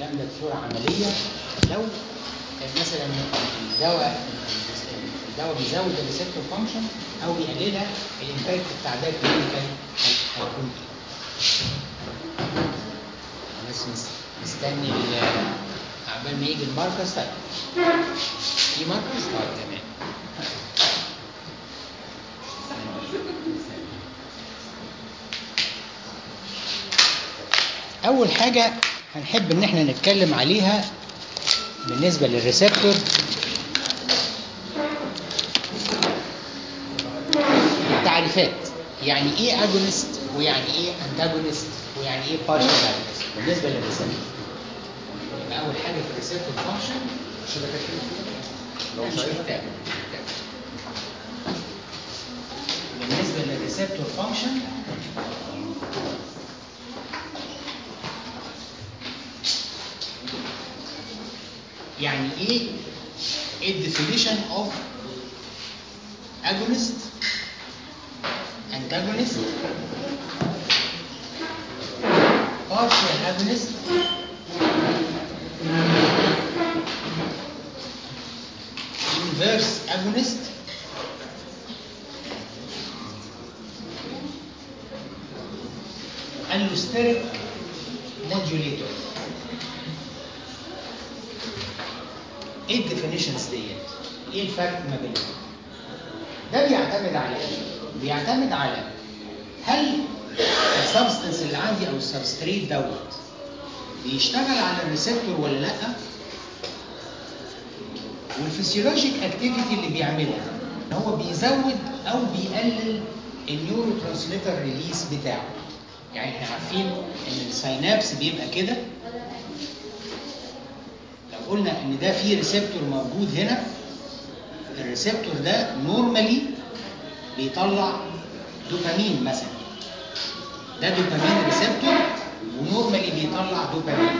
الكلام ده بصوره عمليه لو مثلا الدواء الدواء بيزود الريسبتور فانكشن او بيقللها الامباكت بتاع ده كلينيكال هيكون ايه؟ أنا بس مس- مستني ال- عقبال ما يجي الماركس طيب في ماركس؟ طيب تمام أول حاجة هنحب إن إحنا نتكلم عليها بالنسبة للريسبتور تعريفات يعني إيه أجونست ويعني إيه أنتاجونست ويعني إيه بارشل أجونست بالنسبة للريسبتور يبقى أول حاجة في الريسبتور فانكشن مش محتاج بالنسبة للريسبتور فانكشن يعني ايه الديفينيشن اوف agonist antagonist partial agonist inverse agonist allosteric modulator ايه الديفينيشنز ديت؟ ايه الفرق ما بينهم؟ ده بيعتمد على ايه؟ بيعتمد على هل السبستنس اللي عندي او السبستريت دوت بيشتغل على الريسبتور ولا لا؟ والفسيولوجيك اكتيفيتي اللي بيعملها ان هو بيزود او بيقلل النيورو ترانسميتر ريليس بتاعه. يعني احنا عارفين ان الساينابس بيبقى كده لو قلنا ان ده في ريسبتور موجود هنا الريسبتور ده نورمالي بيطلع دوبامين مثلا ده دوبامين ريسبتور ونورمالي بيطلع دوبامين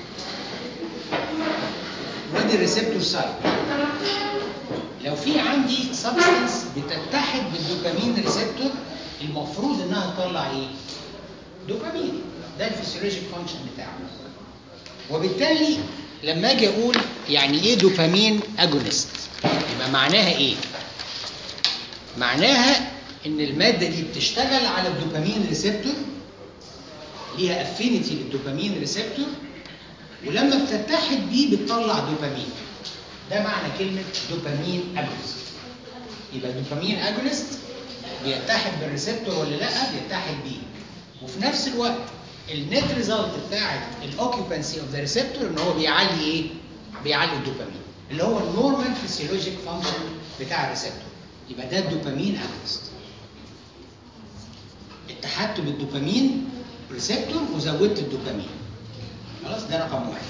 وادي الريسبتور سايت لو في عندي سبستنس بتتحد بالدوبامين ريسبتور المفروض انها تطلع ايه؟ دوبامين ده الفسيولوجيك فانكشن بتاعه وبالتالي لما اجي اقول يعني ايه دوبامين اجونست يبقى معناها ايه معناها ان الماده دي بتشتغل على الدوبامين ريسبتور ليها افينيتي للدوبامين ريسبتور ولما بتتحد بيه بتطلع دوبامين ده معنى كلمه دوبامين اجونست يبقى دوبامين اجونست بيتحد بالريسبتور ولا لا بيتحد بيه وفي نفس الوقت النت ريزلت بتاعت الاوكيبانسي اوف ذا ريسبتور ان هو بيعلي ايه؟ بيعلي الدوبامين اللي هو النورمال فيسيولوجيك فانكشن بتاع الريسبتور يبقى ده الدوبامين اجونست اتحدت بالدوبامين ريسبتور وزودت الدوبامين خلاص ده رقم واحد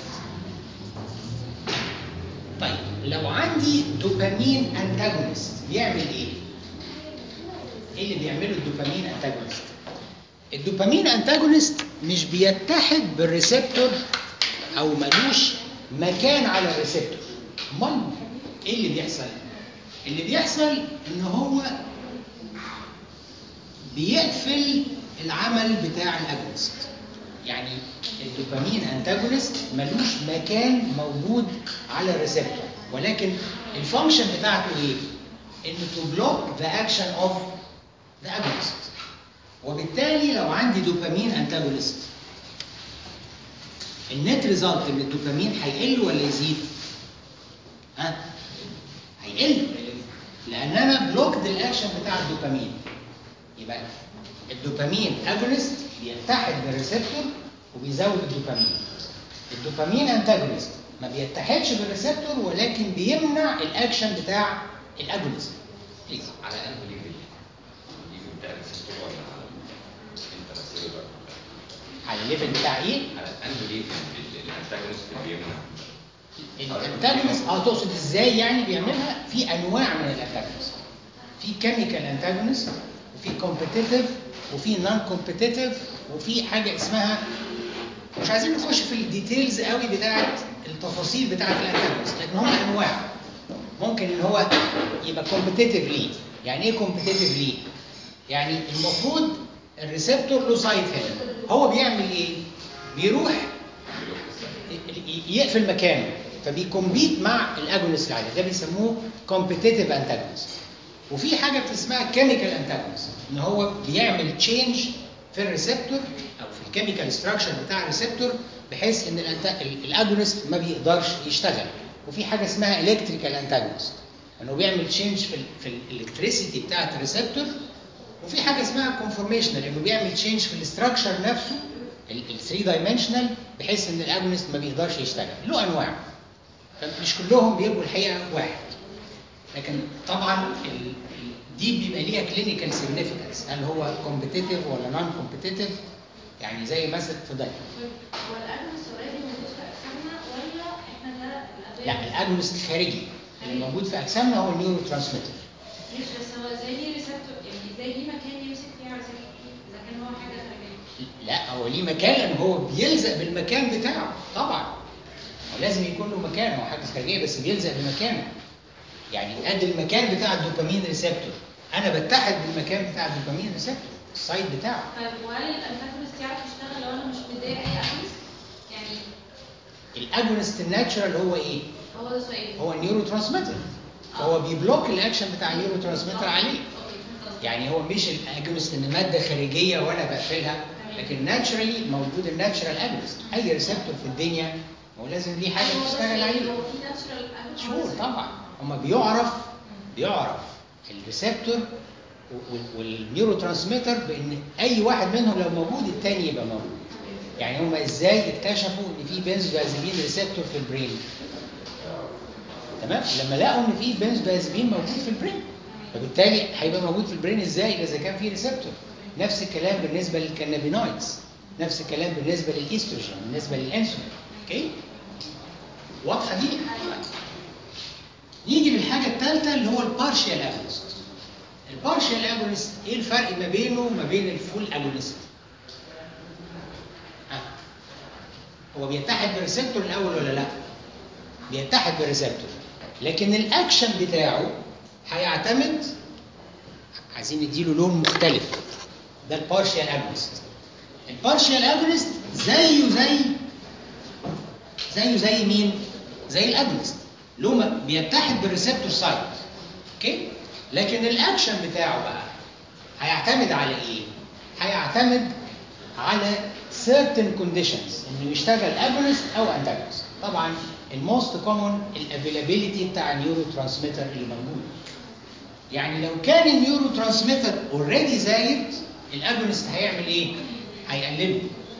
طيب لو عندي دوبامين انتاجونست بيعمل ايه؟ ايه اللي بيعمله الدوبامين انتاجونست؟ الدوبامين انتاجونست مش بيتحد بالريسبتور او ملوش مكان على الريسبتور امال ايه اللي بيحصل اللي بيحصل ان هو بيقفل العمل بتاع الاجونست يعني الدوبامين انتاجونست ملوش مكان موجود على الريسبتور ولكن الفانكشن بتاعته ايه ان تو بلوك ذا اكشن اوف ذا اجونست وبالتالي لو عندي دوبامين انتاجونست النت ريزلت من الدوبامين هيقل ولا يزيد؟ ها؟ هيقل لان انا بلوكد الاكشن بتاع الدوبامين يبقى الدوبامين اجونست بيتحد بالريسبتور وبيزود الدوبامين الدوبامين انتاجونست ما بيتحدش بالريسبتور ولكن بيمنع الاكشن بتاع الاجونست بليز على انه ليفل الليفل بتاع الريسبتور ولا على الانترسيلر على الليفل بتاع ايه؟ على انه ليفل الانتاجونست بيمنع الانتاجونست اه تقصد ازاي يعني بيعملها في انواع من الانتاجونست في كيميكال انتاجونست وفي كومبيتيتيف وفي نون كومبيتيتيف وفي حاجه اسمها مش عايزين نخش في الديتيلز قوي بتاعه التفاصيل بتاعه الانتاجونست لكن هم انواع ممكن ان هو يبقى كومبيتيتيف ليه يعني ايه كومبيتيتيف ليه يعني المفروض الريسبتور له سايت هنا هو بيعمل ايه بيروح ي- يقفل مكانه فبيكمبيت مع الاجونست العادي ده بيسموه كومبيتيتيف انتاجونست وفي حاجه اسمها كيميكال انتاجونست ان هو بيعمل تشينج في الريسبتور او في الكيميكال ستراكشر بتاع الريسبتور بحيث ان الأنت- ال- الاجونست ما بيقدرش يشتغل وفي حاجه اسمها الكتريكال انتاجونست انه بيعمل تشينج في ال في الالكتريسيتي بتاعه الريسبتور وفي حاجه اسمها كونفورميشنال انه بيعمل تشينج في الاستراكشر نفسه ال 3 دايمنشنال بحيث ان الاجونست ما بيقدرش يشتغل له انواع فمش كلهم بيبقوا الحقيقه واحد لكن طبعا ال- ال- دي بيبقى ليها كلينيكال سيجنيفيكانس هل هو كومبيتيتيف ولا نون كومبيتيتيف يعني زي مثلا في ده هو الاجنس اوريدي موجود في اجسامنا ولا احنا ده الأدوية لا الاجونست الخارجي اللي موجود في اجسامنا هو النيورو ترانسميتر مش بس هو زي ليه ريسبتور يعني زي ليه مكان يمسك فيه ريسبتور اذا كان هو حاجه خارجيه لا هو ليه مكان لان هو بيلزق بالمكان بتاعه طبعا هو لازم يكون له مكان هو حاجه خارجيه بس بيلزق بمكانه يعني قد المكان بتاع الدوبامين ريسبتور انا بتحد بالمكان بتاع الدوبامين ريسبتور السايت بتاعه طيب وهل الانتاجونست يعرف يشتغل لو انا مش مديه اي اجنس؟ يعني الاجونست الناتشرال هو ايه هو ده سؤالي هو النيورو ترانسميتر فهو بيبلوك الاكشن بتاع النيورو ترانسميتر عليه اوكي فهمت قصدك. يعني هو مش الاجونست ان ماده خارجيه وانا بقفلها لكن ناتشرالي موجود الناتشرال اجونست اي ريسبتور في الدنيا هو لازم ليه حاجه هو ده تشتغل سؤالي، عليه هو في ناتشرال اجنس شهور طبعا هما بيعرف بيعرف الريسبتور والنيورو ترانسميتر بان اي واحد منهم لو موجود التاني يبقى موجود يعني هما ازاي اكتشفوا ان في بنزودازيبين ريسبتور في البرين تمام لما لقوا ان في بنزودازيبين موجود في البرين فبالتالي هيبقى موجود في البرين ازاي اذا كان في ريسبتور نفس الكلام بالنسبه للكانابينويدز نفس الكلام بالنسبه للايستروجين بالنسبه للانسولين اوكي واضحه دي نيجي للحاجه الثالثه اللي هو البارشال اجونست البارشال اجونست ايه الفرق ما بينه وما بين الفول اجونست هو بيتحد بالريسبتور الاول ولا لا بيتحد بالريسبتور لكن الاكشن بتاعه هيعتمد عايزين نديله لون مختلف ده البارشال اجونست البارشال اجونست زيه زي زيه زي مين زي الاجونست له م- بيتحد بالريسبتور سايت اوكي لكن الاكشن بتاعه بقى هيعتمد على ايه هيعتمد على certain conditions انه يشتغل agonist او antagonist طبعا الموست كومون الافيلابيلتي بتاع النيورو ترانسميتر اللي موجود يعني لو كان النيورو ترانسميتر اوريدي زايد الاجونست هيعمل ايه هيقلله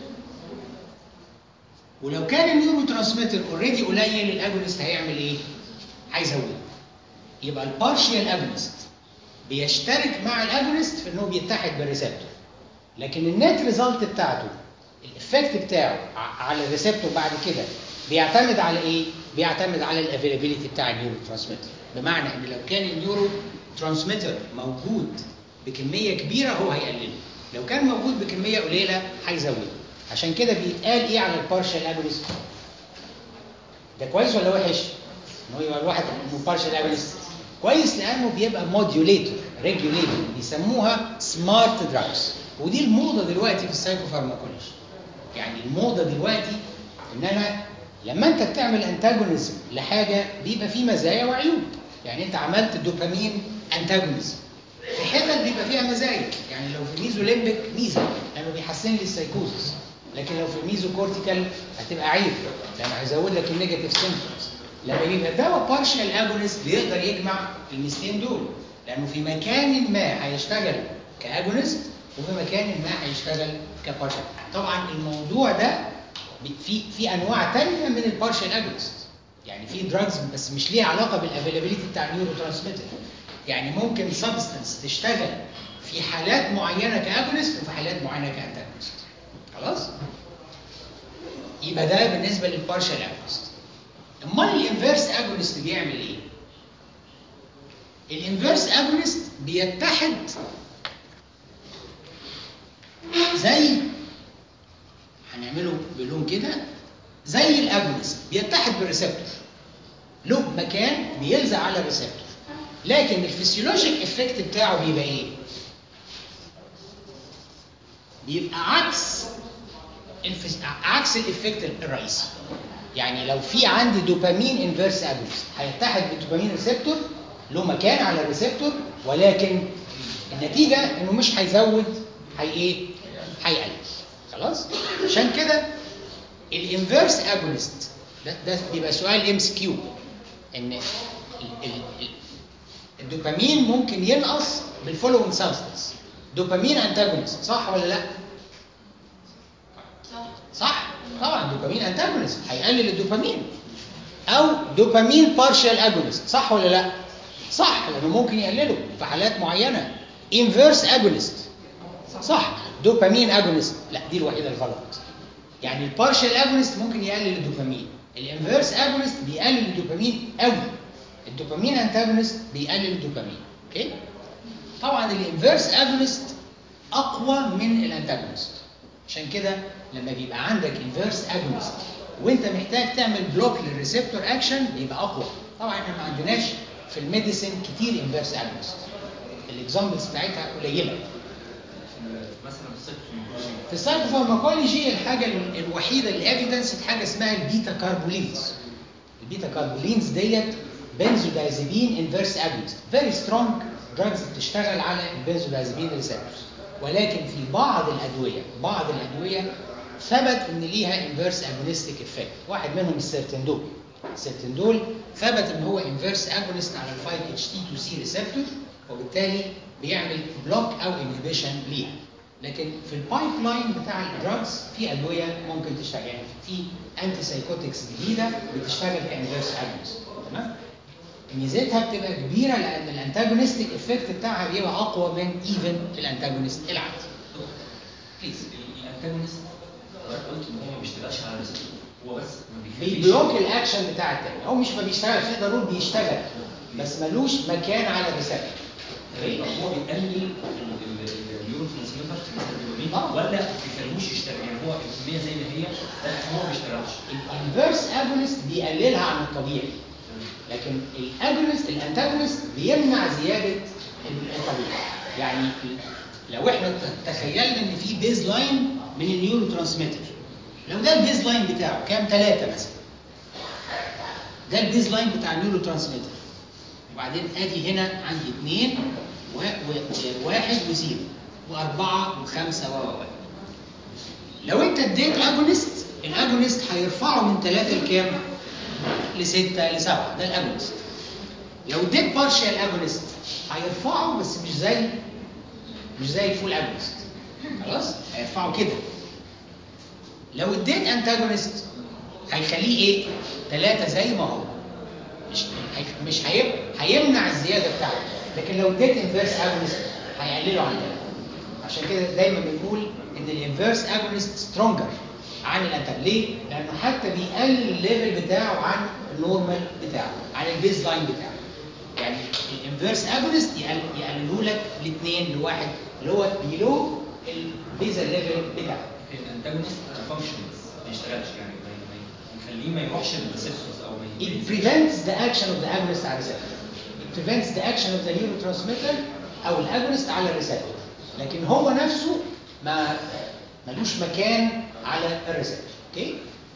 ولو كان النيورو ترانسميتر اوريدي قليل الاجونست هيعمل ايه هيزوده يبقى البارشيال اجونست بيشترك مع الاجونست في انه بيتحد بالريسبتور لكن النت ريزلت بتاعته الافكت بتاعه ع- على الريسبتور بعد كده بيعتمد على ايه؟ بيعتمد على الافيلابيلتي بتاع النيورو ترانسميتر بمعنى ان لو كان النيورو ترانسميتر موجود بكميه كبيره هو هيقلله لو كان موجود بكميه قليله هيزوده عشان كده بيتقال ايه على البارشال اجونست ده كويس ولا وحش؟ ان هو يبقى الواحد بارشال اجونست كويس لانه بيبقى موديوليتور ريجوليتور بيسموها سمارت دراجز ودي الموضه دلوقتي في السايكوفارماكولوجي يعني الموضه دلوقتي ان انا لما انت بتعمل انتاجونيزم لحاجه بيبقى فيه مزايا وعيوب يعني انت عملت دوبامين انتاجونيزم في حتت بيبقى فيها مزايا يعني لو في ميزوليمبيك ميزه لانه بيحسن لي السايكوزس لكن لو في الميزو كورتيكال هتبقى عيب لانه هيزود لك النيجاتيف سيمبتومز لما يبقى دواء بارشال اجونست بيقدر يجمع الميزتين دول لانه في مكان ما هيشتغل كاجونست وفي مكان ما هيشتغل كبارشال طبعا الموضوع ده بي- في في انواع تانية من البارشال اجونست يعني في دراجز بس مش ليها علاقه بالافيلابيلتي بتاع النيورو ترانسميتر يعني ممكن سبستنس تشتغل في حالات معينه كاجونست وفي حالات معينه كانتاجونست خلاص يبقى ده بالنسبه للبارشال اجونست امال الانفيرس اجونست بيعمل ايه الانفيرس اجونست بيتحد زي هنعمله بلون كده زي الاجونست بيتحد بالريسبتور له مكان بيلزق على الريسبتور لكن الفسيولوجيك افكت بتاعه بيبقى ايه بيبقى عكس الفس... عكس الافكت الرئيسي يعني لو في عندي دوبامين انفيرس اجونست هيتحد بالدوبامين ريسبتور له مكان على الريسبتور ولكن النتيجه انه مش هيزود هي ايه؟ هيقلل خلاص؟ عشان كده الانفيرس اجونست ده ده بيبقى سؤال ام اس كيو ان ال- ال- ال- الدوبامين ممكن ينقص بالفولوينج سبستنس دوبامين انتاجونست صح ولا لا؟ صح صح طبعا دوبامين انتاجونست هيقلل الدوبامين او دوبامين بارشال اجونست صح ولا لا صح لانه ممكن يقلله في حالات معينه انفيرس اجونست صح دوبامين اجونست لا دي الوحيده الغلط يعني البارشال اجونست ممكن يقلل الدوبامين الانفيرس اجونست بيقلل الدوبامين قوي الدوبامين انتاجونست بيقلل الدوبامين اوكي طبعا الانفيرس اجونست اقوى من الانتاجونست عشان كده لما بيبقى عندك انفيرس اجونست وانت محتاج تعمل بلوك للريسبتور اكشن بيبقى اقوى طبعا احنا ما عندناش في الميديسين كتير انفيرس اجونست الاكزامبلز بتاعتها قليله مثلا في السيكل في السايكوفارماكولوجي الحاجه ال- الوحيده الايفيدنس حاجه اسمها البيتا كاربولينز البيتا كاربولينز ديت بنزودايزيبين انفيرس اجونست فيري سترونج دراجز بتشتغل على البنزودايزيبين ريسبتورز ولكن في بعض الادويه بعض الادويه ثبت ان ليها انفيرس اجونستيك افكت واحد منهم السيرتندول السيرتندول ثبت ان هو انفيرس اجونست على ال 5 اتش تي 2 سي ريسبتور وبالتالي بيعمل بلوك او انهبيشن ليها لكن في البايب لاين بتاع الدراجز في ادويه ممكن تشتغل يعني في انتي سايكوتكس جديده بتشتغل كانفيرس اجونست تمام ميزتها بتبقى كبيره لان الانتاجونستيك افكت بتاعها بيبقى اقوى من ايفن الانتاجونست العادي بليز الانتاجونست حضرتك قلت ان هو ما بيشتغلش على الريسبتور هو بس ما بيخليش بيبلوك الاكشن بتاع التاني هو مش ما بيشتغلش نقدر نقول بيشتغل بس ملوش مكان على الريسبتور طب هو بيقلل النيورو ترانسميتر الدوبامين آه. ولا ما بيخلوش يشتغل يعني هو الكميه زي ما هي لكن هو ما بيشتغلش الانفيرس اجونست بيقللها عن الطبيعي لكن الاجونست الانتاجونست بيمنع زياده الطبيعي يعني لو احنا تخيلنا ان في بيز لاين من النيورو ترانسميتر لو ده البيز لاين بتاعه كام ثلاثة مثلا ده البيز لاين بتاع النيورو ترانسميتر وبعدين ادي هنا عندي اثنين و- و- وواحد وزيرو واربعه وخمسه و و و. لو انت اديت اجونست الاجونست هيرفعه من ثلاثه لكام؟ لسته لسبعه ده الاجونست لو اديت بارشال اجونست هيرفعه بس مش زي مش زي الفول اجونست خلاص؟ هيرفعه كده لو اديت انتاجونست هيخليه ايه؟ ثلاثه زي ما هو مش هي- مش هيب... هيمنع الزياده بتاعته لكن لو اديت انفيرس اجونست هيقلله عن ده عشان كده دايما بنقول ان الانفيرس اجونست سترونجر عن الانتاج ليه؟ لانه حتى بيقلل الليفل بتاعه عن النورمال بتاعه عن البيز لاين بتاعه يعني الانفيرس اجونست يقللوا لك لاثنين لواحد اللي هو بيلو البيزل ليفل بتاعه الانتاجونست فانكشن بس ما يشتغلش يعني ما ما- يخليه ما يروحش للريسبتورز او ما It ي- prevents the action of the agonist على الريسبتور. It prevents the action of the neurotransmitter أو الأجونست على الريسبتور. لكن هو نفسه ما ملوش مكان على الريسبتور. اوكي؟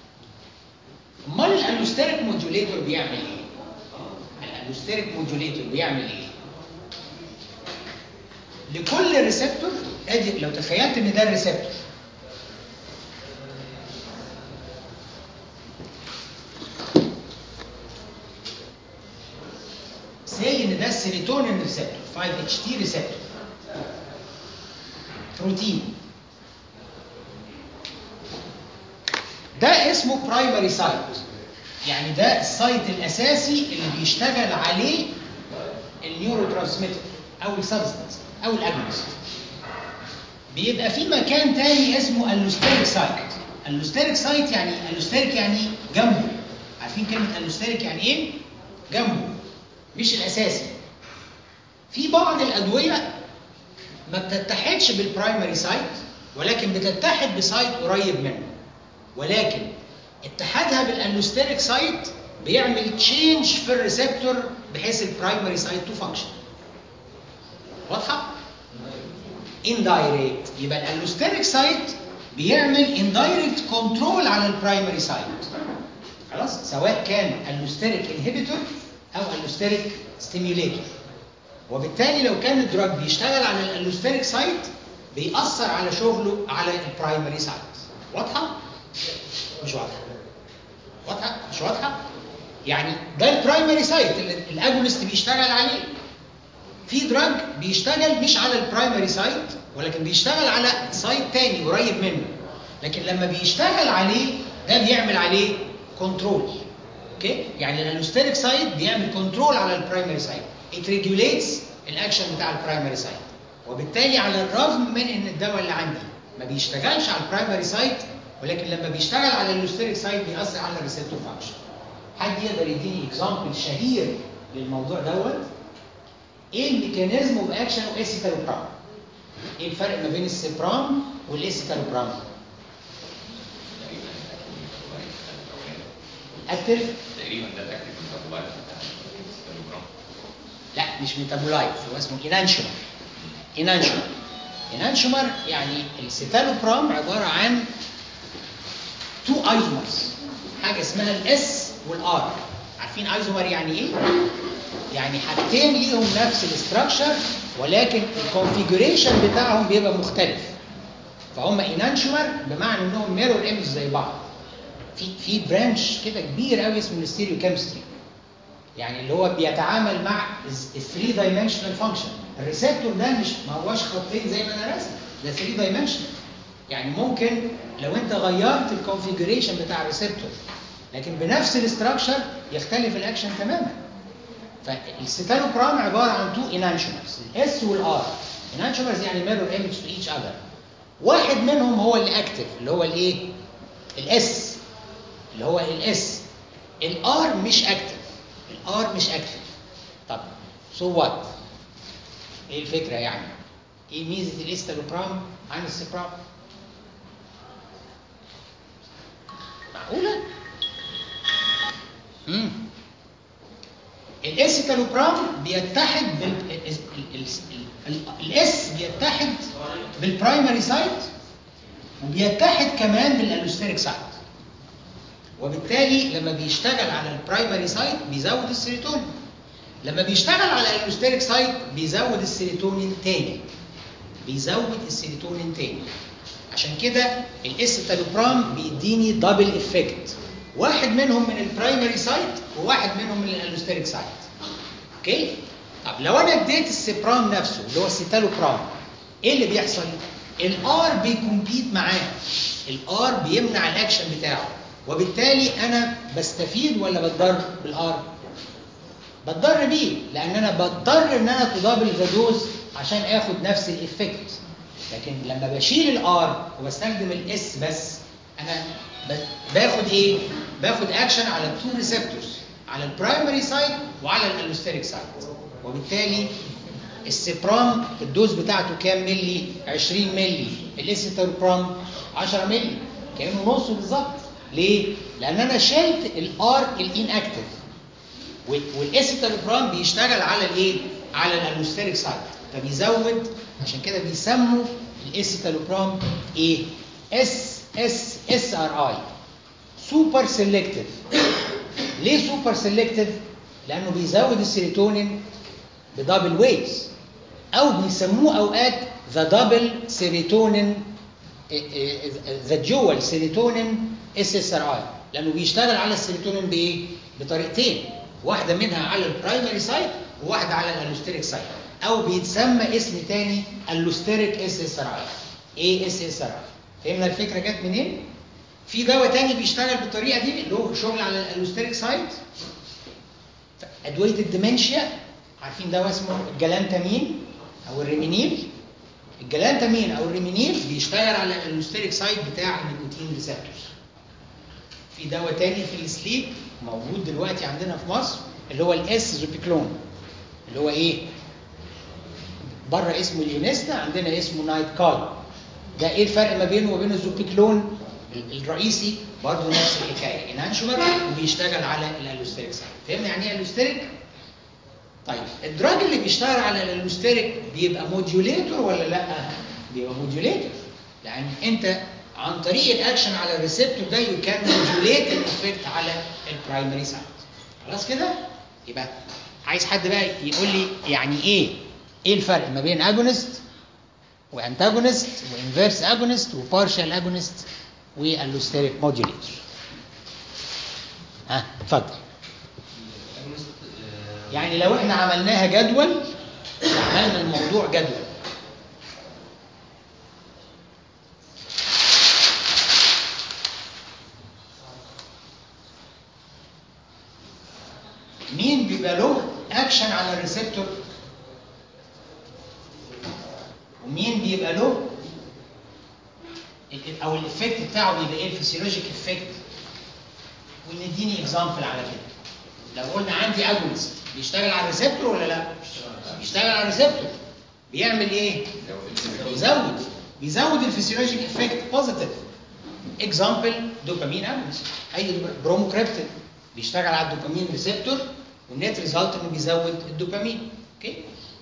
أمال الألوستيريك موديوليتور بيعمل إيه؟ الألوستيريك موديوليتور بيعمل إيه؟ لكل ريسبتور ادي لو تخيلت ان ده الريسبتور زي ان ده السيروتونين ريسبتور 5 اتش تي ريسبتور بروتين ده اسمه برايمري سايت يعني ده السايت الاساسي اللي بيشتغل عليه النيورو ترانسميتر او السبستنس او الاجونست بيبقى في مكان تاني اسمه اللوستيريك سايت اللوستيريك سايت يعني اللوستيريك يعني جنبه عارفين كلمه اللوستيريك يعني ايه جنبه مش الاساسي في بعض الادويه ما بتتحدش بالبرايمري سايت ولكن بتتحد بسايت قريب منه ولكن اتحادها بالالوستيريك سايت بيعمل تشينج في الريسبتور بحيث البرايمري سايت تو فانكشن واضحه اندايركت يبقى الالوستيريك سايت بيعمل اندايركت كنترول على البرايمري سايت خلاص سواء كان اللوستيريك انهبيتور او اللوستيريك ستيميوليتور وبالتالي لو كان الدراج بيشتغل على الالوستيريك سايت بيأثر على شغله على البرايمري سايت واضحه مش واضحه واضحه مش واضحه يعني ده البرايمري سايت اللي الاجونست بيشتغل عليه في دراج بيشتغل مش على البرايمري سايت ولكن بيشتغل على سايت تاني قريب منه لكن لما بيشتغل عليه ده بيعمل عليه كنترول اوكي يعني الالوستيريك سايت بيعمل كنترول على البرايمري سايت ات ريجوليتس الاكشن بتاع البرايمري سايت وبالتالي على الرغم من ان الدواء اللي عندي ما بيشتغلش على البرايمري سايت ولكن لما بيشتغل على الالوستيريك سايت بيأثر على الريسبتور فانكشن حد يقدر يديني اكزامبل شهير للموضوع دوت ايه الميكانيزم اوف اكشن اوف اسيتالوبرام ايه الفرق ما بين السيبرام والاسيتالوبرام اكتف تقريبا ده الاكتف ميتابولايت بتاع الستيروجرام لا مش ميتابولايت هو اسمه انانشومر انانشومر انانشومر يعني السيتالوبرام عباره عن تو ايزومرز حاجه اسمها الاس والار عارفين ايزومر يعني ايه يعني حاجتين ليهم نفس الاستراكشر ولكن الكونفيجريشن بتاعهم بيبقى مختلف فهم انانشومر بمعنى انهم ميرور ايمج زي بعض في في برانش كده كبير قوي اسمه الستيريو كيمستري يعني اللي هو بيتعامل مع الثري دايمنشنال فانكشن الريسبتور ده مش ما هوش خطين زي ما انا راسم ده 3 دايمنشنال يعني ممكن لو انت غيرت الكونفيجريشن بتاع الريسبتور لكن بنفس الاستراكشر يختلف الاكشن تماما فالستانوبرام عباره عن تو انانشومرز الاس والار انانشومرز يعني ميرور ايمج تو ايتش اذر واحد منهم هو اللي اكتف اللي هو الايه الاس اللي هو الاس الار مش اكتف الار مش اكتف طب سو so وات ايه الفكره يعني ايه ميزه الاستالوبرام عن السبرام معقوله امم الاسيتالوبرام بيتحد بال الاس بيتحد بالبرايمري سايت وبيتحد كمان بالالوستيريك سايت وبالتالي لما بيشتغل على البرايمري سايت بيزود السيروتونين لما بيشتغل على الالوستيريك سايت بيزود السيروتونين تاني بيزود السيروتونين تاني عشان كده الاسيتالوبرام بيديني دبل افكت واحد منهم من البرايمري سايت وواحد منهم من الالوستيريك سايت اوكي طب لو انا اديت السيبرام نفسه اللي هو السيتالوبرام ايه اللي بيحصل الار بيكمبيت معاه الار بيمنع الاكشن بتاعه وبالتالي انا بستفيد ولا بتضر بالار بتضر بيه لان انا بضطر ان انا تدبل ذا دوز عشان اخد نفس الايفكت لكن لما بشيل الار وبستخدم الاس بس انا باخد ايه باخد اكشن على التو ريسبتورز على البرايمري سايت وعلى الالوستيريك سايت وبالتالي السبرام الدوز بتاعته كام ملي 20 ملي الاسيتالوبرام 10 ملي كانه نصه بالظبط ليه لان انا شلت الار الان اكتف والاسيتالوبرام بيشتغل على الايه على الالوستيريك سايت فبيزود عشان كده بيسموا الاسيتالوبرام ايه اس اس اس ار اي سوبر سيلكتيف ليه سوبر سيلكتيف لانه بيزود السيروتونين بدبل ويز او بيسموه اوقات ذا دبل سيروتونين ذا جوال سيروتونين اس اس ار اي لانه بيشتغل على السيروتونين بايه بطريقتين واحده منها على البرايمري سايت وواحده على الالوستيريك سايت او بيتسمى اسم تاني اللوستيريك اس اس ار اي ايه اس اس ار اي فهمنا الفكره جت منين في دواء تاني بيشتغل بالطريقه دي اللي هو شغل على الالوستيريك سايت ادويه الديمنشيا عارفين دواء اسمه الجلانتامين او الريمينيل الجلانتامين او الريمينيل بيشتغل على الالوستيريك سايت بتاع النيكوتين ريسبتورز في دواء تاني في السليب موجود دلوقتي عندنا في مصر اللي هو الاس زوبيكلون اللي هو ايه بره اسمه اليونيستا عندنا اسمه نايت كال ده ايه الفرق ما بينه وبين الزوبيكلون الرئيسي برضه نفس الحكايه انانشومر وبيشتغل على الالوستيريك سايت فهمنا يعني ايه الالوستيريك طيب الدراج اللي بيشتغل على الالوستيريك بيبقى موديوليتور ولا لا بيبقى موديوليتور لان انت عن طريق الاكشن على الريسبتور ده يو كان موديوليت الافكت على البرايمري سايت خلاص كده يبقى عايز حد بقى يقول لي يعني ايه ايه الفرق ما بين اجونست وانتاجونست وانفيرس اجونست وبارشال اجونست واللوستيريك موديوليتور ها اتفضل الأجونست، آه، يعني لو احنا عملناها جدول عملنا الموضوع جدول مين بيبقى له اكشن على الريسبتور ومين بيبقى له ال- او الافكت بتاعه بيبقى ايه الفسيولوجيك افكت ونديني اكزامبل على كده لو قلنا عندي اجونست بيشتغل على الريسبتور ولا لا بيشتغل على الريسبتور بيعمل ايه بيزود بيزود الفسيولوجيك افكت بوزيتيف اكزامبل دوبامين اجونست اي بروموكريبتين بيشتغل على الدوبامين ريسبتور والنت ريزلت انه بيزود الدوبامين اوكي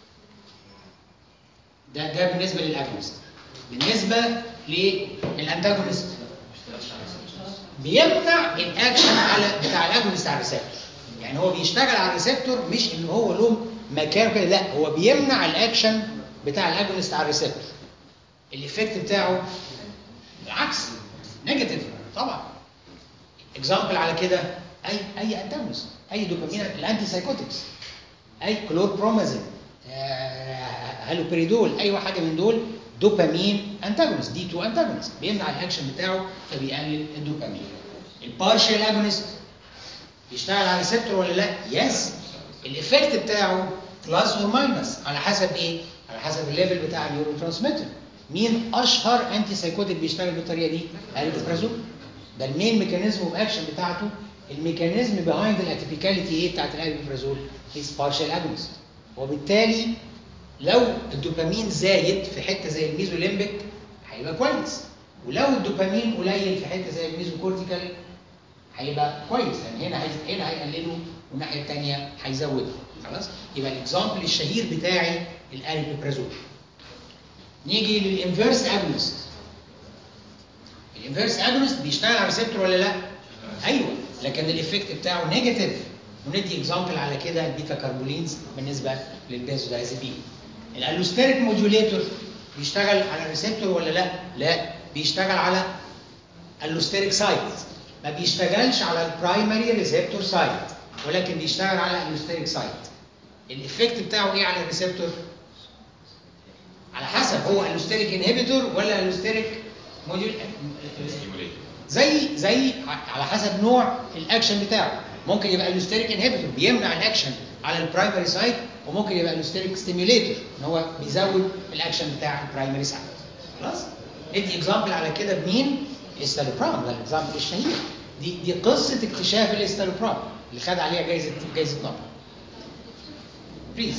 ده ده بالنسبه للاجونست بالنسبه للانتاجونست بيمنع الاكشن على بتاع الاجونست على الريسبتور يعني هو بيشتغل على الريسبتور مش ان هو له مكان كده لا هو بيمنع الاكشن بتاع الاجونست على الريسبتور الايفكت بتاعه بالعكس نيجاتيف طبعا اكزامبل على كده اي اي انتاجونست اي دوبامين الانتي سايكوتكس اي كلوربرومازين آه، هالوبريدول اي حاجه من دول دوبامين انتاجونست دي 2 انتاجونست بيمنع الاكشن بتاعه فبيقلل الدوبامين البارشال اجونست بيشتغل على ريسبتور ولا لا يس الايفكت بتاعه بلس اور ماينس على حسب ايه على حسب الليفل بتاع النيورو ترانسميتر مين اشهر انتي سايكوتيك بيشتغل بالطريقه دي الالبرازول ده المين ميكانيزم اوف اكشن بتاعته الميكانيزم بيهايند الاتيبيكاليتي ايه بتاعت الالبرازول از بارشال اجونست وبالتالي لو الدوبامين زايد في حته زي الميزوليمبيك هيبقى كويس ولو الدوبامين قليل في حته زي الميزوكورتيكال هيبقى كويس لان هنا هي... هنا هيقلله والناحيه الثانيه هيزوده خلاص يبقى الاكزامبل الشهير بتاعي الاريبيبرازول نيجي للانفيرس اجونست الانفيرس اجونست بيشتغل على الريسبتور ولا لا ايوه لكن الايفكت بتاعه نيجاتيف وندي اكزامبل على كده البيتا كاربولينز بالنسبه للبنزودايزابين الالوستيريك موديوليتور بيشتغل على الريسبتور ولا لا لا بيشتغل على اللوستيريك سايت ما بيشتغلش على البرايمري ريسبتور سايت ولكن بيشتغل على اللوستيريك سايت الايفكت بتاعه ايه على الريسبتور على حسب هو اللوستيريك انهبيتور ولا اللوستيريك موديول زي زي على حسب نوع الاكشن بتاعه ممكن يبقى اللوستيريك انهبيتور بيمنع الاكشن على البرايمري سايت وممكن يبقى اللوستيريك ستيميوليتور ان هو بيزود الاكشن بتاع البرايمري سايت خلاص ندي اكزامبل على كده بمين الاستالوبرام ده الاكزامبل الشهير دي دي قصه اكتشاف الاستالوبرام اللي خد عليها جائزه جائزه نوبل بليز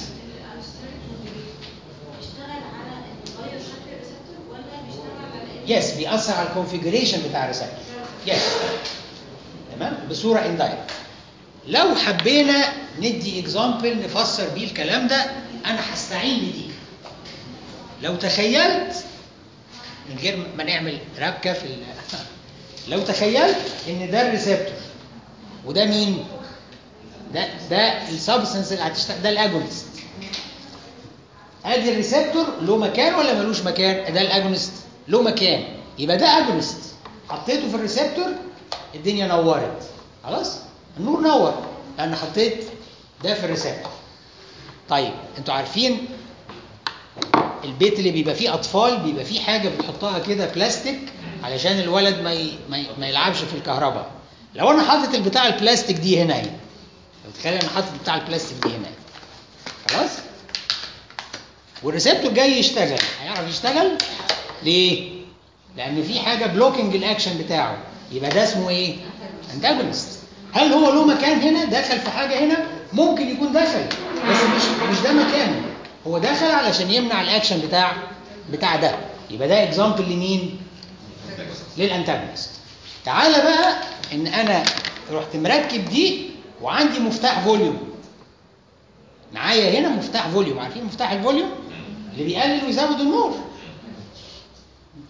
بيشتغل على انه يغير شكل الريسبتور ولا بيشتغل على يس بيأثر على الكونفيجريشن بتاع الريسبتور يس تمام بصوره اندايركت لو حبينا ندي اكزامبل نفسر بيه الكلام ده انا هستعين بدي لو تخيلت من غير ما نعمل ربكه في ال... لو تخيلت ان ده الريسبتور وده مين ده ده السبستنس اللي هتشتغل ده الاجونست ادي الريسبتور له مكان ولا ملوش مكان ده الاجونست له مكان يبقى ده اجونست حطيته في الريسبتور الدنيا نورت خلاص النور نور لان حطيت ده في الريسبتور طيب انتوا عارفين البيت اللي بيبقى فيه اطفال بيبقى فيه حاجه بتحطها كده بلاستيك علشان الولد ما ي... ما, ي... ما يلعبش في الكهرباء لو انا حاطط البتاع البلاستيك دي هنا اهي تخيل انا حاطط بتاع البلاستيك دي هنا خلاص والريسبتور جاي يشتغل هيعرف يشتغل ليه لان في حاجه بلوكينج الاكشن بتاعه يبقى ده اسمه ايه انتاجونست هل هو له مكان هنا دخل في حاجه هنا ممكن يكون دخل بس مش مش ده مكانه هو دخل علشان يمنع الاكشن بتاع بتاع ده يبقى ده اكزامبل لمين للانتاجونست تعالى بقى ان انا رحت مركب دي وعندي مفتاح فوليوم معايا هنا مفتاح فوليوم عارفين مفتاح الفوليوم اللي بيقلل ويزود النور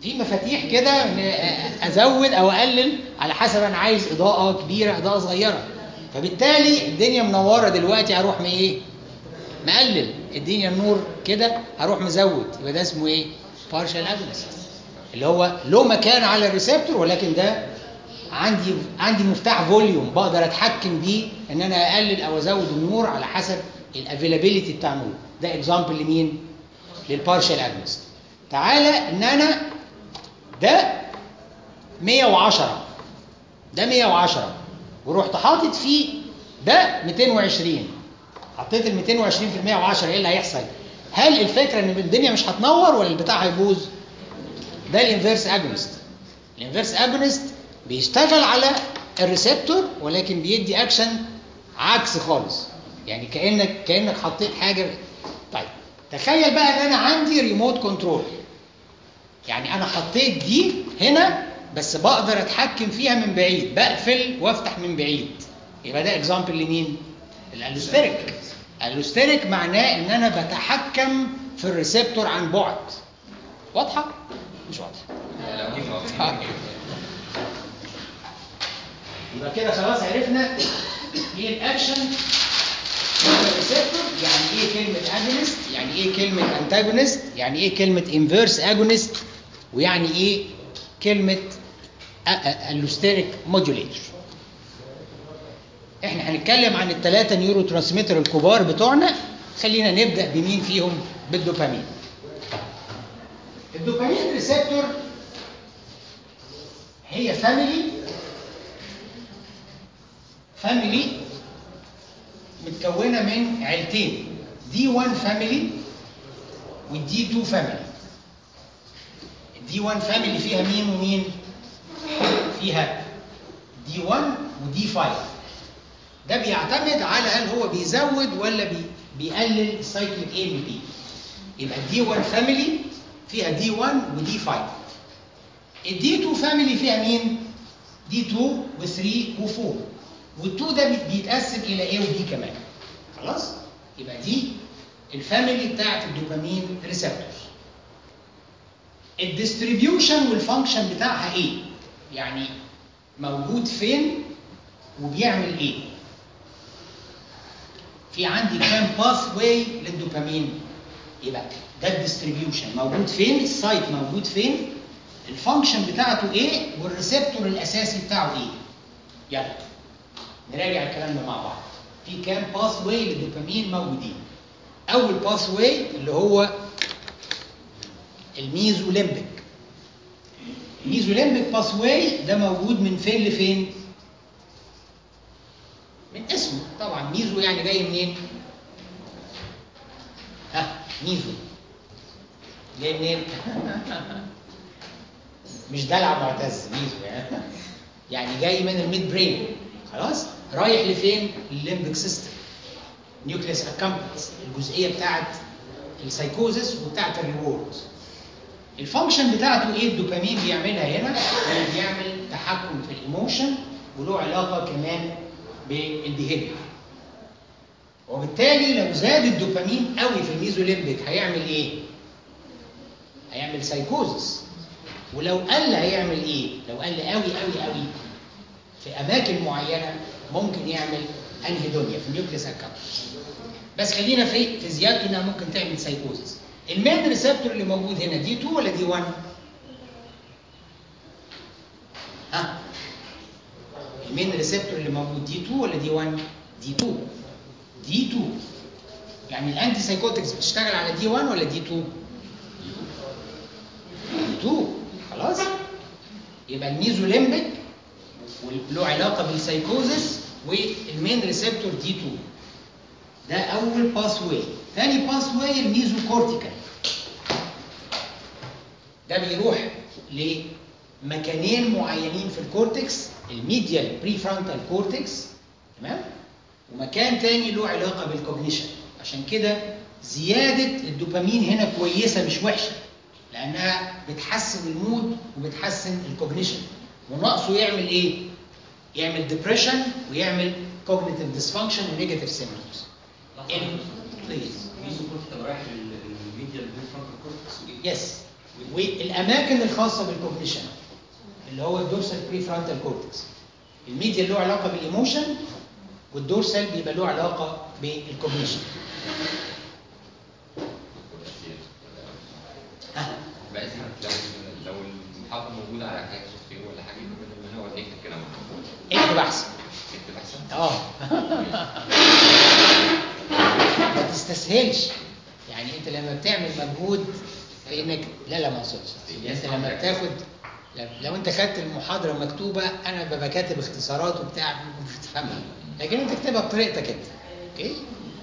في مفاتيح كده إن ازود او اقلل على حسب انا عايز اضاءه كبيره اضاءه صغيره فبالتالي الدنيا منوره دلوقتي هروح م ايه مقلل الدنيا النور كده هروح مزود يبقى ده اسمه ايه بارشال اجونست اللي هو له مكان على الريسبتور ولكن ده عندي عندي مفتاح فوليوم بقدر اتحكم بيه ان انا اقلل او ازود النور على حسب الافيلابيلتي بتاع النور ده اكزامبل لمين للبارشال اجونست تعالى ان انا ده 110 ده 110 ورحت حاطط فيه ده 220 حطيت ال 220 في ال 110 ايه اللي هيحصل؟ هل الفكره ان الدنيا مش هتنور ولا البتاع هيبوظ؟ ده الانفيرس اجونست الانفيرس اجونست بيشتغل على الريسبتور ولكن بيدي اكشن عكس خالص يعني كانك كانك حطيت حاجه طيب تخيل بقى ان انا عندي ريموت كنترول يعني انا حطيت دي هنا بس بقدر اتحكم فيها من بعيد بقفل وافتح من بعيد يبقى ده اكزامبل لمين الالوستريك الالوستريك معناه ان انا بتحكم في الريسبتور عن بعد واضحه مش واضحه آه. يبقى كده خلاص عرفنا ايه الاكشن الريسبتور يعني ايه كلمه اجونست يعني ايه كلمه انتاجونست يعني ايه كلمه انفيرس اجونست ويعني ايه كلمه اللوستيريك موديوليتور احنا هنتكلم عن الثلاثه نيورو ترانسميتر الكبار بتوعنا خلينا نبدا بمين فيهم بالدوبامين الدوبامين ريسبتور هي فاميلي فاميلي متكونه من عيلتين دي 1 فاميلي والدي 2 فاميلي الدي 1 فاميلي فيها مين ومين فيها دي 1 ودي 5 ده بيعتمد على هل هو بيزود ولا بي بيقلل السايكليك اي من بي يبقى الدي 1 فاميلي فيها دي 1 ودي 5 الدي 2 فاميلي فيها مين دي 2 و3 و4 وال2 ده بيت- بيتقسم الى A وB كمان خلاص يبقى دي الفاميلي بتاعت الدوبامين ريسبتورز الديستريبيوشن والفانكشن بتاعها ايه يعني موجود فين وبيعمل ايه في عندي كام باث واي للدوبامين يبقى ده الديستريبيوشن موجود فين السايت موجود فين الفانكشن بتاعته ايه والريسبتور الاساسي بتاعه ايه يلا نراجع الكلام ده مع بعض في كام باث واي للدوبامين موجودين اول باث واي اللي هو الميزوليمبيك الميزوليمبيك باث واي ده موجود من فين لفين من اسمه طبعا ميزو يعني جاي منين ها ميزو جاي منين مش دلع معتز ميزو يعني يعني جاي من الميد برين خلاص رايح لفين الليمبك سيستم نيوكليس اكامبلس الجزئيه بتاعت السايكوزس وبتاعت الريورد الفانكشن بتاعته ايه الدوبامين بيعملها هنا هو بيعمل تحكم في الايموشن وله علاقه كمان بالبيهيفير وبالتالي لو زاد الدوبامين قوي في الميزوليمبيك هيعمل ايه هيعمل سايكوزس ولو قل هيعمل ايه لو قل قوي قوي قوي في اماكن معينه ممكن يعمل انهيدونيا في النيوكليس اكامبلس بس خلينا في في زيادته انها ممكن تعمل سايكوزس المين ريسبتور اللي موجود هنا دي 2 ولا دي 1 ها المين ريسبتور اللي موجود دي 2 ولا دي 1 دي 2 دي 2 يعني الانتي سايكوتكس بتشتغل على دي 1 ولا دي 2 دي 2 خلاص يبقى الميزوليمبيك وله علاقه بالسايكوزس والمين ريسبتور دي 2 ده اول باس واي ثاني باس واي الميزو كورتيكال ده بيروح لمكانين معينين في الكورتكس الميديال بري فرونتال كورتكس تمام ومكان تاني له علاقه بالكوجنيشن عشان كده زياده الدوبامين هنا كويسه مش وحشه لانها بتحسن المود وبتحسن الكوجنيشن وناقصه يعمل ايه يعمل ديبريشن ويعمل كوجنيتيف ديسفانكشن ونيجاتيف سيمبتومز لحظة بليز ميزو كورتيكال رايح للميديال بري فرونتال كورتكس وايه؟ يس والاماكن الخاصه بالكوجنيشن اللي هو الدورسال بري فرونتال كورتكس الميديا له علاقه بالايموشن والدورسال بيبقى له علاقه بالكوجنيشن ها بقى لو لو المحاضرة موجودة على حاجة سوفت ولا حاجة بدل ما نقعد نكتب كلام اكتب احسن نكتب أحسن اه ما تستسهلش يعني انت لما بتعمل مجهود في انك لا لا ما اقصدش انت لما بتاخد لو- لو انت خدت المحاضره مكتوبه انا ببقى كاتب اختصارات وبتاع مش بتفهمها لكن انت اكتبها بطريقتك انت اوكي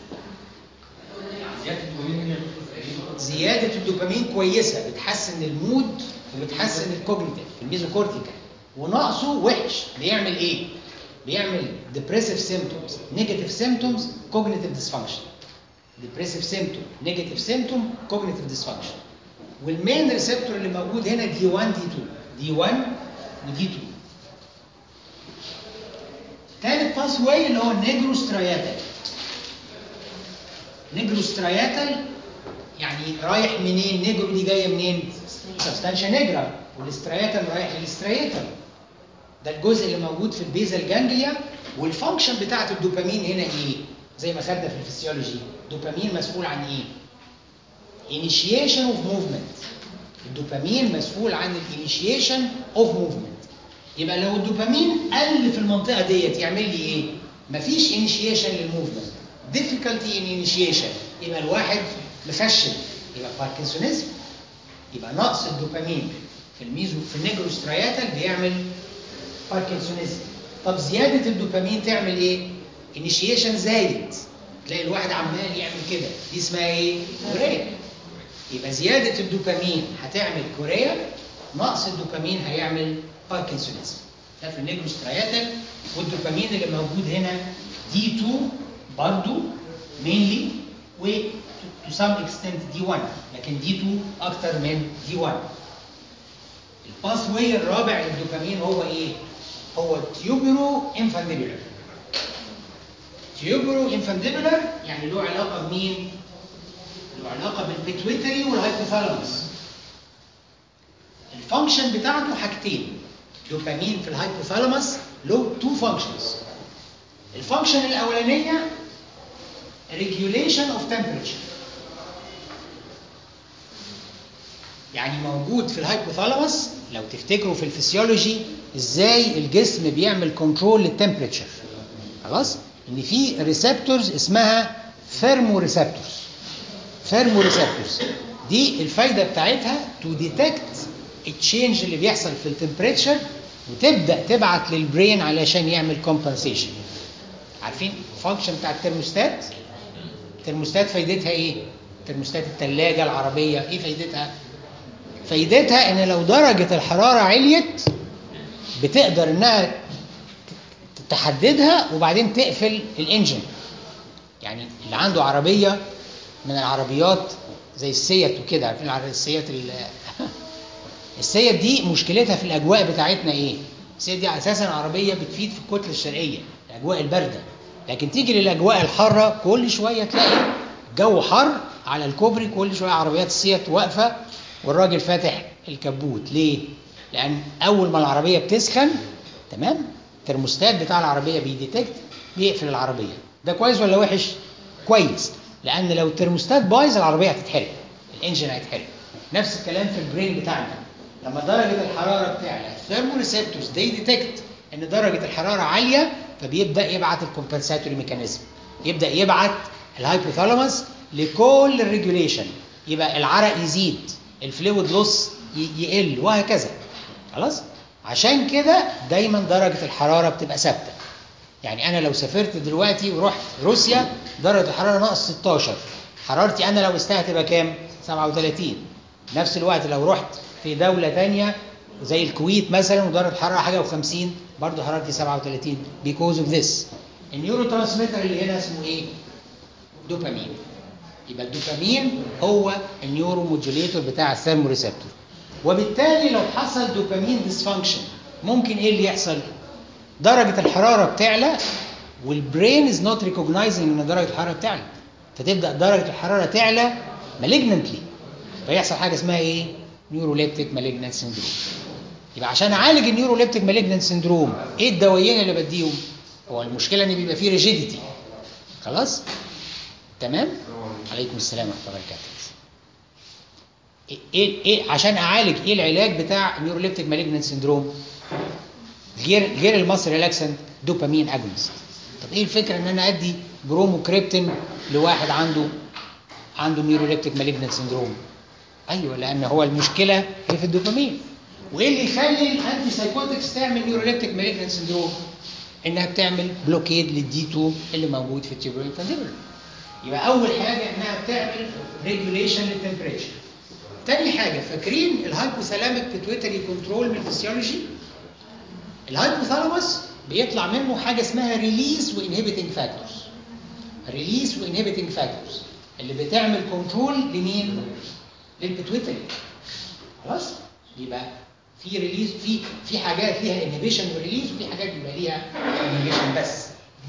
زياده الدوبامين هنا تقريبا زياده الدوبامين كويسه بتحسن المود وبتحسن الكوجنيتيف في الميزوكورتيكال ونقصه وحش بيعمل ايه بيعمل depressive symptoms negative symptoms cognitive dysfunction depressive symptom negative symptom cognitive dysfunction والمين ريسبتور اللي موجود هنا دي 1 دي 2 دي 1 ودي 2 ثالث باس واي اللي هو النيجروسترياتال نيجروسترياتال يعني رايح منين نيجرو دي جايه منين سبستانشا نيجرا والاسترياتال رايح للاسترياتال ده الجزء اللي موجود في البيزل جانجليا والفانكشن بتاعت الدوبامين هنا ايه زي ما خدنا في الفسيولوجي الدوبامين مسؤول عن ايه initiation of movement الدوبامين مسؤول عن الانيشيشن اوف موفمنت يبقى لو الدوبامين قل في المنطقه ديت يعمل لي ايه مفيش انيشيشن للموفمنت difficulty in initiation يبقى الواحد مفشل يبقى باركنسونيزم يبقى نقص الدوبامين في الميزو في النيجروسترياتال بيعمل باركنسونيزم طب زياده الدوبامين تعمل ايه انيشيشن زايد تلاقي الواحد عمال يعمل كده دي اسمها ايه كوريا يبقى زياده الدوبامين هتعمل كوريا نقص الدوبامين هيعمل باركنسونيزم ده في النيجروسترياتال والدوبامين اللي موجود هنا دي 2 برضو mainly و to some extent دي 1 لكن دي 2 اكتر من دي 1 الباس واي الرابع للدوبامين هو ايه؟ هو تيوبرو انفانديبولار تيوبرو انفانديبولار يعني له علاقه بمين؟ له علاقه بالبيتويتري والهايبوثالاموس الفانكشن بتاعته حاجتين دوبامين في الهايبوثالاموس له تو فانكشنز الفانكشن الاولانيه regulation of temperature يعني موجود في الهايبوثالاموس لو تفتكروا في الفسيولوجي ازاي الجسم بيعمل كنترول للتمبريتشر خلاص ان في ريسبتورز اسمها ثيرمو ريسبتورز ثيرمو ريسبتورز دي الفايده بتاعتها تو ديتكت التشينج اللي بيحصل في التمبريتشر وتبدا تبعت للبرين علشان يعمل كومبنسيشن عارفين الفانكشن بتاع الترموستات الترموستات فايدتها ايه ترموستات الثلاجه العربيه ايه فايدتها فايدتها ان لو درجه الحراره عليت بتقدر انها تحددها وبعدين تقفل الانجن يعني اللي عنده عربيه من العربيات زي السيت وكده عارفين العر- السيت ال- السيت دي مشكلتها في الاجواء بتاعتنا ايه السيت دي اساسا عربيه بتفيد في الكتله الشرقيه الاجواء البارده لكن تيجي للاجواء الحاره كل شويه تلاقي جو حر على الكوبري كل شويه عربيات السيت واقفه والراجل فاتح الكبوت ليه لان اول ما العربيه بتسخن تمام الترموستات بتاع العربيه بيديتكت بيقفل العربيه ده كويس ولا وحش كويس لان لو الترموستات بايظ العربيه هتتحرق الانجن هيتحرق نفس الكلام في البرين بتاعنا لما درجه الحراره بتعلى الثيرمو ريسبتورز دي ديتكت ان درجه الحراره عاليه فبيبدا يبعت الكومبنساتوري ميكانيزم يبدا يبعت الهايبوثالاموس لكل الريجوليشن يبقى العرق يزيد الفلويد لوس يقل وهكذا خلاص عشان كده دايما درجه الحراره بتبقى ثابته يعني انا لو سافرت دلوقتي ورحت روسيا درجه الحراره ناقص 16 حرارتي انا لو قستها تبقى كام 37 نفس الوقت لو رحت في دوله تانية زي الكويت مثلا ودرجه الحراره حاجه و50 برضه حرارتي 37 because of this النيورو ترانسميتر اللي هنا اسمه ايه دوبامين يبقى الدوبامين هو النيورو موديوليتور بتاع الثيرمو ريسبتور وبالتالي لو حصل دوبامين ديسفانكشن ممكن ايه اللي يحصل درجه الحراره بتعلى والبرين از نوت ريكوجنايزنج ان درجه الحراره بتعلى فتبدا درجه الحراره تعلى مالجننتلي فيحصل حاجه اسمها ايه نيوروليبتيك مالجنان سندروم يبقى عشان اعالج النيوروليبتيك مالجنان سندروم ايه الدوايين اللي بديهم هو المشكله ان بيبقى فيه ريجيديتي خلاص تمام عليكم السلام ورحمه الله وبركاته ايه ايه عشان اعالج ايه العلاج بتاع النيوروليبتيك مالجنان سندروم غير غير المصر ريلاكسنت دوبامين اجونست طب ايه الفكره ان انا ادي بروموكريبتين لواحد عنده عنده نيوروليبتيك مالجنان سندروم ايوه لان هو المشكله هي في الدوبامين وايه اللي يخلي الانتي سايكوتكس تعمل نيوروليبتيك مالجنان سندروم انها بتعمل بلوكيد للدي 2 اللي موجود في التيوبر انفانديبولار يبقى اول حاجه انها بتعمل ريجوليشن للتمبريتشر تاني حاجه فاكرين الهايبوثالاميك بيتويتري كنترول من الفسيولوجي الهايبوثالاموس بيطلع منه حاجه اسمها ريليس وانهبيتنج فاكتورز ريليس وانهبيتنج فاكتورز اللي بتعمل كنترول لمين للبيتويتري خلاص يبقى في ريليز في في حاجات ليها انهبيشن وريليز وفي حاجات بيبقى ليها انهبيشن بس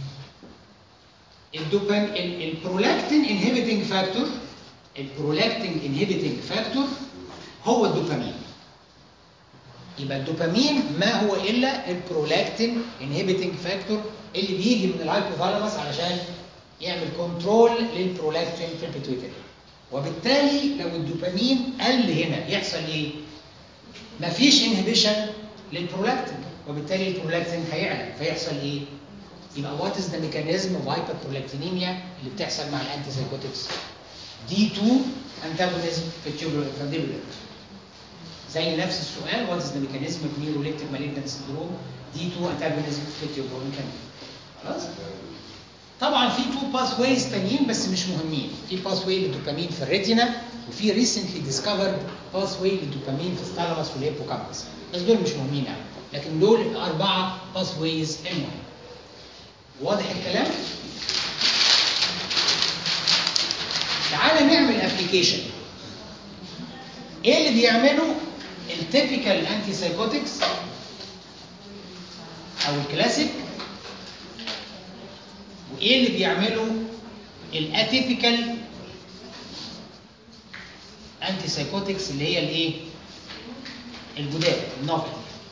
الدوبام البرولاكتين انهبيتنج فاكتور البرولاكتين انهبيتنج فاكتور هو الدوبامين يبقى الدوبامين ما هو الا البرولاكتين انهبيتنج فاكتور اللي بيجي من الهايبوثالاموس علشان يعمل كنترول للبرولاكتين في البيتويتري وبالتالي لو الدوبامين قل هنا يحصل ايه مفيش انهبيشن للبرولاكتين وبالتالي البرولاكتين هيعلى فيحصل ايه يبقى وات از ذا ميكانيزم اوف هايبربرولاكتينيميا اللي بتحصل مع الانتي سايكوتكس دي 2 انتاجونيزم في التيوبولار فانديبولار زي نفس السؤال وات از ذا ميكانيزم اوف نيوروليبتيك مالجنت سندروم دي 2 انتاجونيزم في التيوبولار خلاص طبعا في تو باث ويز تانيين بس مش مهمين في باث واي للدوبامين في الريتينا وفي ريسنتلي ديسكفرد باث واي للدوبامين في الثالاموس والهيبوكامبس بس دول مش مهمين قوي لكن دول الاربعه باث ويز المهم واضح الكلام تعالى نعمل ابلكيشن ايه اللي بيعمله التيبيكال انتي سايكوتكس او الكلاسيك وايه اللي بيعمله الاتيبيكال انتي سايكوتكس اللي هي الايه الجداد النوفل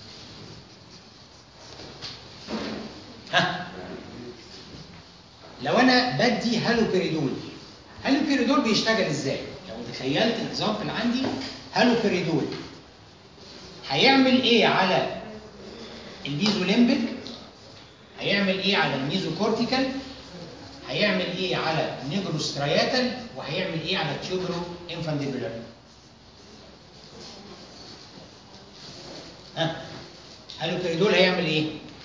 ها لو انا بدي هالوبيريدول هالوبيريدول بيشتغل ازاي لو تخيلت الاكزامبل عندي هالوبيريدول هيعمل ايه على الميزوليمبيك هيعمل ايه على الميزوكورتيكال هيعمل ايه على النيجروسترياتال وهيعمل ايه على التيوبرو انفانديبولار ها هالوبيريدول هيعمل ايه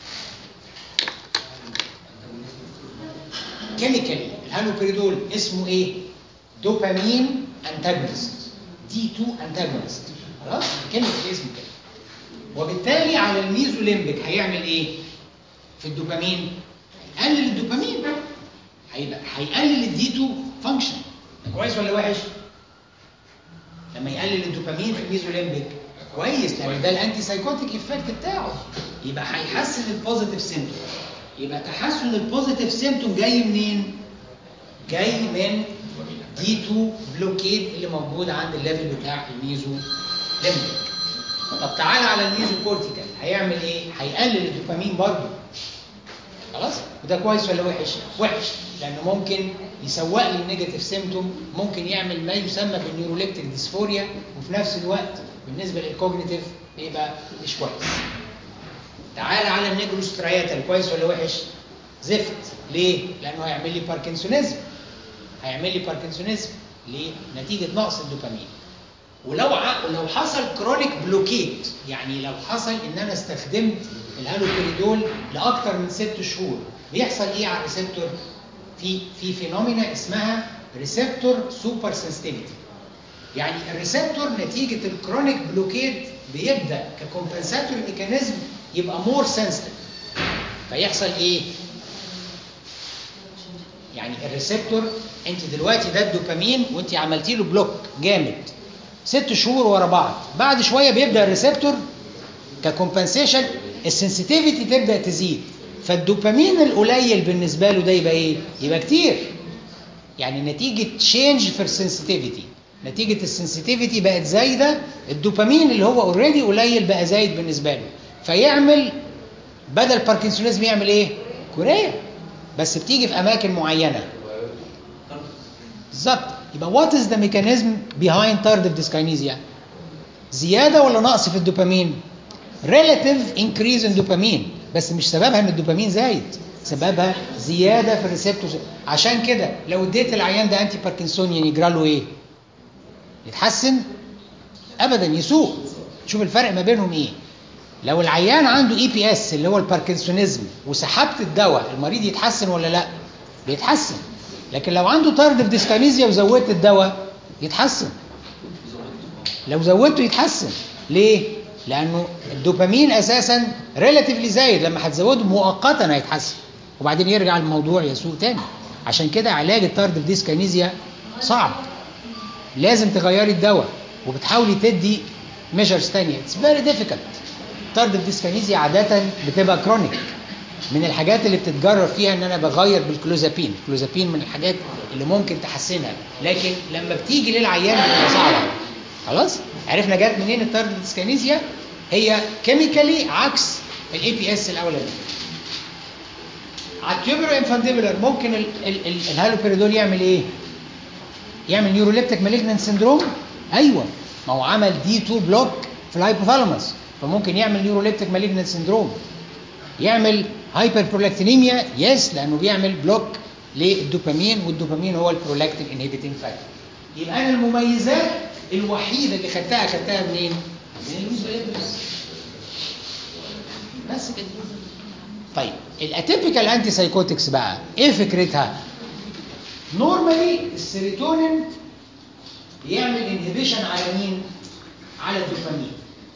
كيميكالي الهالوبيريدول اسمه ايه دوبامين انتاجونست دي 2 انتاجونست خلاص كيميكال اسمه كده وبالتالي على الميزوليمبيك هيعمل ايه في الدوبامين هيقلل الدوبامين هيبقى هيقلل الدي 2 فانكشن كويس ولا وحش لما يقلل الدوبامين في الميزوليمبيك كويس لان ده الانتي سايكوتيك افكت بتاعه يبقى هيحسن البوزيتيف سيمتوم يبقى تحسن البوزيتيف سيمتوم جاي منين جاي من دي 2 بلوكيد اللي موجود عند الليفل بتاع الميزو ليمبيك طب تعالى على الميزو كورتيكال هيعمل ايه هيقلل الدوبامين برضه خلاص وده كويس ولا وحش وحش لانه ممكن يسوق لي النيجاتيف سيمتوم ممكن يعمل ما يسمى بالنيوروليبتيك ديسفوريا وفي نفس الوقت بالنسبه للكوجنيتيف بيبقى مش كويس تعالى على النيجروسترياتال كويس ولا وحش زفت ليه لانه هيعمل لي باركنسونيزم هيعمل لي باركنسونيزم ليه نتيجه نقص الدوبامين ولو ع... لو حصل كرونيك بلوكيت يعني لو حصل ان انا استخدمت الهالوبيريدول لاكثر من ست شهور بيحصل ايه على الريسبتور في في فينومينا اسمها ريسبتور سوبر سنسيتيفيتي يعني الريسبتور نتيجه الكرونيك بلوكيت بيبدا ككومبنساتوري ميكانيزم يبقى مور سنسيتيف فيحصل ايه يعني الريسبتور انت دلوقتي ده الدوبامين وانت عملتي له بلوك جامد ست شهور ورا بعض بعد شويه بيبدا الريسبتور ككومبنسيشن السنسيتيفيتي تبدا تزيد فالدوبامين القليل بالنسبه له ده يبقى ايه يبقى كتير يعني نتيجه تشينج في السنسيتيفيتي نتيجه السنسيتيفيتي بقت زايده الدوبامين اللي هو اوريدي قليل بقى زايد بالنسبه له فيعمل بدل باركنسونيزم يعمل ايه كوريا بس بتيجي في اماكن معينه بالظبط يبقى وات از ذا ميكانيزم بيهايند تاردف ديسكاينيزيا زياده ولا نقص في الدوبامين relative increase in دوبامين بس مش سببها ان الدوبامين زايد سببها زياده في الريسبتورز عشان كده لو اديت العيان ده انتي باركنسونيان يجرى له ايه يتحسن ابدا يسوء شوف الفرق ما بينهم ايه لو العيان عنده اي بي اس اللي هو الباركنسونيزم وسحبت الدواء المريض يتحسن ولا لا بيتحسن لكن لو عنده تاردف ديسكانيزيا وزودت الدواء يتحسن لو زودته يتحسن ليه لانه الدوبامين اساسا ريلاتيفلي زايد لما هتزوده مؤقتا هيتحسن وبعدين يرجع الموضوع يسوء تاني عشان كده علاج التاردف ديسكانيزيا صعب لازم تغيري الدواء وبتحاولي تدي ميجرز تانية اتس فيري ديفيكالت تاردف ديسكانيزيا عادة بتبقى كرونيك من الحاجات اللي بتتجرب فيها ان انا بغير بالكلوزابين الكلوزابين من الحاجات اللي ممكن تحسنها لكن لما بتيجي للعيان بتبقى صعبه خلاص عرفنا جت منين التاردف ديسكانيزيا هي كيميكالي عكس الاي بي اس الاولاني على التيوبرو انفانديبولار ممكن ال- ال- ال- الهالوبيريدول يعمل ايه؟ يعمل نيوروليبتيك مالجنان سندروم ايوه ما هو عمل دي 2 بلوك في الهايبوثالاموس فممكن يعمل نيوروليبتيك مالجنان سندروم يعمل هايبر برولاكتينيميا يس لانه بيعمل بلوك للدوبامين والدوبامين هو البرولاكتين انهبيتنج فاكتور يبقى انا المميزات الوحيده اللي خدتها خدتها منين؟ من الوزوليبتس بس كده طيب الاتيبيكال انتي سايكوتكس بقى ايه فكرتها؟ نورمالي السيروتونين بيعمل انهبيشن على مين؟ على الدوبامين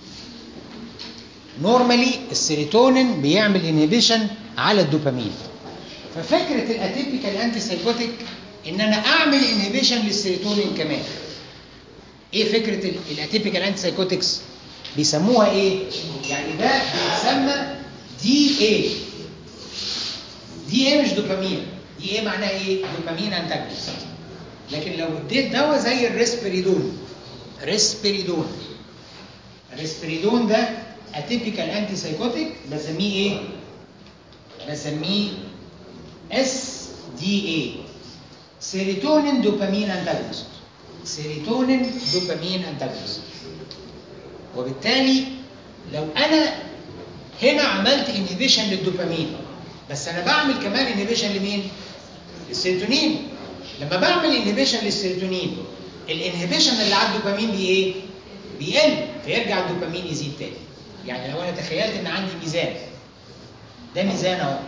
نورمالي السيروتونين بيعمل انهبيشن على الدوبامين ففكره الاتيبيكال انتي سايكوتيك ان انا اعمل انهبيشن للسيروتونين كمان ايه فكره ال- الاتيبيكال انتي سايكوتكس بيسموها ايه يعني ده بيسمى دي اي دي ايه مش دوبامين دي ايه معناها ايه دوبامين انتاجونست لكن لو اديت دواء زي الريسبريدون ريسبريدون الريسبريدون ده اتيبيكال انتي سايكوتيك بسميه ايه بسميه اس دي اي سيروتونين دوبامين انتاجونست سيروتونين دوبامين انتاجونست وبالتالي لو انا هنا عملت انهبيشن للدوبامين بس انا بعمل كمان انهبيشن لمين للسيروتونين لما بعمل انهبيشن للسيروتونين الانهبيشن اللي على الدوبامين بي ايه بيقل فيرجع الدوبامين يزيد تاني يعني لو انا تخيلت ان عندي ميزان ده ميزان اهو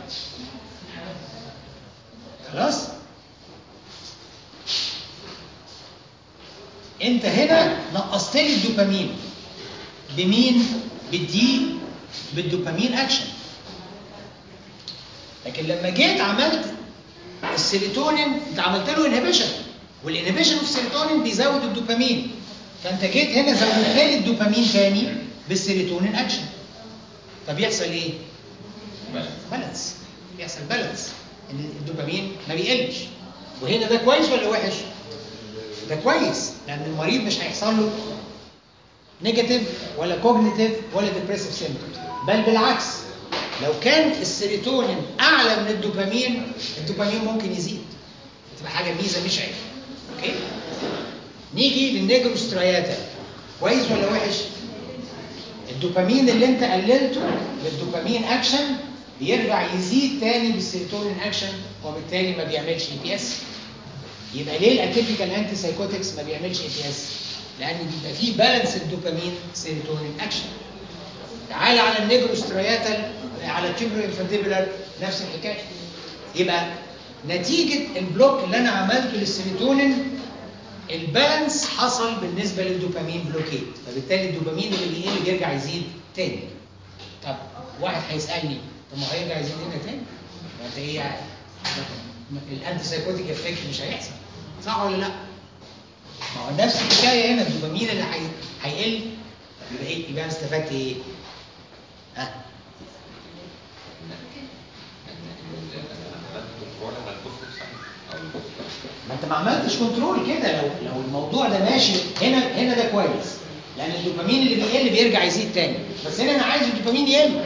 خلاص انت هنا نقصت لي الدوبامين بمين بالدي بالدوبامين اكشن لكن لما جيت عملت السيروتونين انت عملت له انهبيشن والانهبيشن في السيروتونين بيزود الدوبامين فانت جيت هنا زودت لي الدوبامين تاني بالسيروتونين اكشن طب يحصل ايه؟ بالانس يحصل بالانس ان الدوبامين ما بيقلش وهنا ده كويس ولا وحش؟ ده كويس لان المريض مش هيحصل له نيجاتيف ولا كوجنيتيف ولا ديبريسيف سيمبتومز بل بالعكس لو كان السيروتونين اعلى من الدوبامين الدوبامين ممكن يزيد تبقى حاجه ميزه مش عيب اوكي نيجي للنيجروسترياتا كويس ولا وحش الدوبامين اللي انت قللته بالدوبامين اكشن بيرجع يزيد تاني بالسيروتونين اكشن وبالتالي ما بيعملش اي بي اس يبقى ليه الاتيبيكال انتي سايكوتكس ما بيعملش اي بي اس لان بيبقى فيه بالانس الدوبامين سيروتونين اكشن تعال على النيجروسترياتال على التيوبرو انفانديبولار نفس الحكايه يبقى نتيجه البلوك اللي انا عملته للسيروتونين البالانس حصل بالنسبه للدوبامين بلوكيت فبالتالي الدوبامين اللي بيقل بيرجع يزيد تاني طب واحد هيسالني طب ما هيرجع يزيد هنا تاني ما انت ايه يعني الانتي سايكوتيك افكت مش هيحصل صح ولا لا؟ ما هو نفس الحكايه هنا الدوبامين اللي هي... هيقل طب يبقى ايه؟ يبقى انا استفدت ايه؟ ها؟ عملت كنترول على البوست صحيح او البوست ما انت ما عملتش كنترول كده لو لو الموضوع ده ماشي هنا هنا ده كويس لان الدوبامين اللي بيقل بيرجع يزيد تاني بس هنا انا عايز الدوبامين يقل ممكن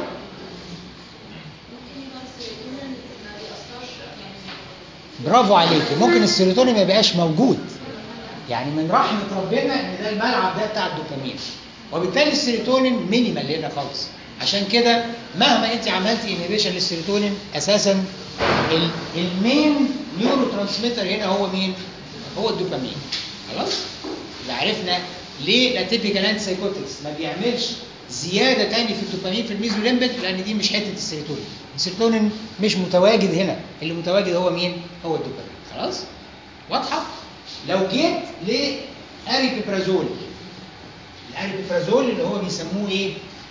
يبقى السيروتونين ما بيأثرش يعني برافو عليك ممكن السيروتونين ما يبقاش موجود يعني من رحمة ربنا ان ده الملعب ده بتاع الدوبامين وبالتالي السيروتونين مينيمال هنا خالص عشان كده مهما انت عملتي انهبيشن للسيروتونين اساسا ال- المين نيورو ترانسميتر هنا هو مين؟ هو الدوبامين خلاص؟ يبقى عرفنا ليه الاتيبيكال انتي سايكوتكس ما بيعملش زياده تاني في الدوبامين في الميزوليمبيك لان دي مش حته السيروتونين السيروتونين مش متواجد هنا اللي متواجد هو مين؟ هو الدوبامين خلاص؟ واضحه؟ لو جيت لاريبيبرازول الاريبيبرازول اللي هو بيسموه ايه؟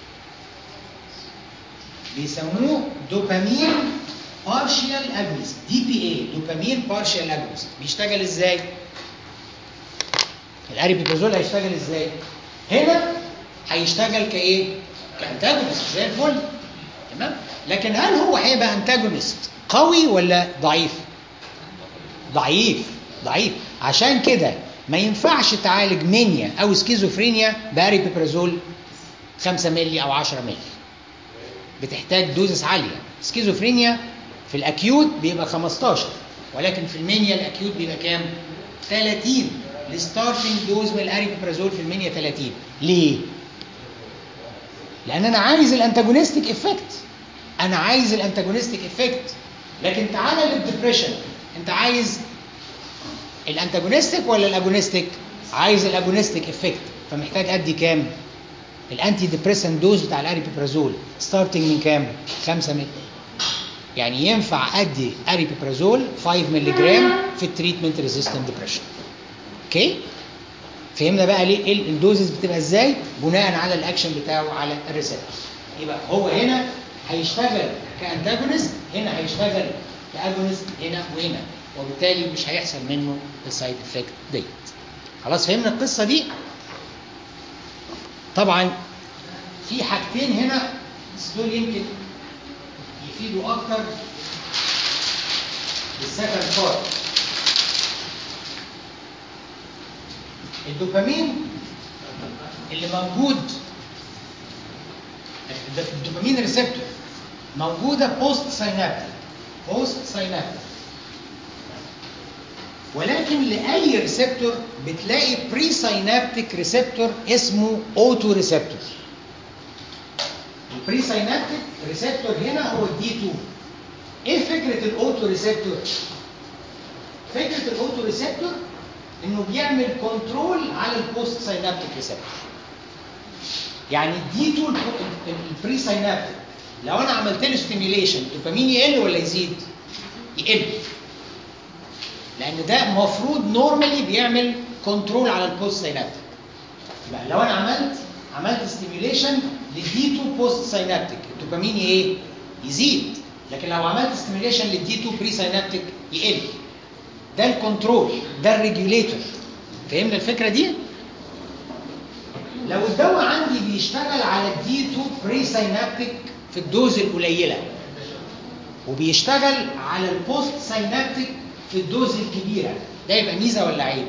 بيسموه دوبامين بارشيال اجونست دي بي اي دوبامين بارشيال اجونست بيشتغل ازاي؟ الاريبيبرازول هيشتغل ازاي؟ هنا هيشتغل كايه؟ كانتاجونست زي الفل تمام؟ لكن هل هو هيبقى انتاجونست قوي ولا ضعيف؟ ضعيف ضعيف عشان كده ما ينفعش تعالج مانيا او سكيزوفرينيا باريبيبرازول 5 مللي او 10 مللي بتحتاج دوزس عاليه سكيزوفرينيا في الاكيوت بيبقى 15 ولكن في المانيا الاكيوت بيبقى كام 30 الستارتنج دوز من الاريبيبرازول في المانيا 30 ليه لان انا عايز الانتاجونستيك افكت انا عايز الانتاجونستيك افكت لكن تعالى للدبريشن انت عايز الانتاجونستيك ولا الاجونستيك عايز الاجونستيك افكت فمحتاج ادي كام الانتي ديبريسنت دوز بتاع الاريبيبرازول ستارتنج من كام 5 مللي يعني ينفع ادي اريبيبرازول 5 مللي جرام في التريتمنت ريزيستنت ديبريشن اوكي فهمنا بقى ليه إيه الدوزز بتبقى ازاي بناء على الاكشن بتاعه على الريسبتور يبقى هو هنا هيشتغل كانتاجونست هنا هيشتغل كاجونست هنا وهنا وبالتالي مش هيحصل منه السايد افكت ديت خلاص فهمنا القصه دي طبعا في حاجتين هنا بس دول يمكن يفيدوا اكتر بالسكند بارت الدوبامين اللي موجود الدوبامين ريسبتور موجوده بوست ساينابتيك بوست ساينابتيك ولكن لاي ريسبتور بتلاقي بري ساينابتيك ريسبتور اسمه اوتو ريسبتور البري ساينابتيك ريسبتور هنا هو الدي 2 ايه فكره الاوتو ريسبتور فكره الاوتو ريسبتور انه بيعمل كنترول على البوست ساينابتيك ريسبتور يعني الدي 2 البري ساينابتيك لو انا عملت له ستيميوليشن الدوبامين يقل ولا يزيد يقل لان ده المفروض نورمالي بيعمل كنترول على البوست ساينابتيك يبقى لو انا عملت عملت ستيميوليشن للدي 2 بوست ساينابتيك الدوبامين ايه يزيد لكن لو عملت ستيميوليشن للدي 2 بري ساينابتيك يقل ده الكنترول ده الريجوليتور فهمنا الفكره دي لو الدواء عندي بيشتغل على الدي 2 بري ساينابتيك في الدوز القليله وبيشتغل على البوست ساينابتيك في الدوز الكبيره ده يبقى ميزه ولا عيب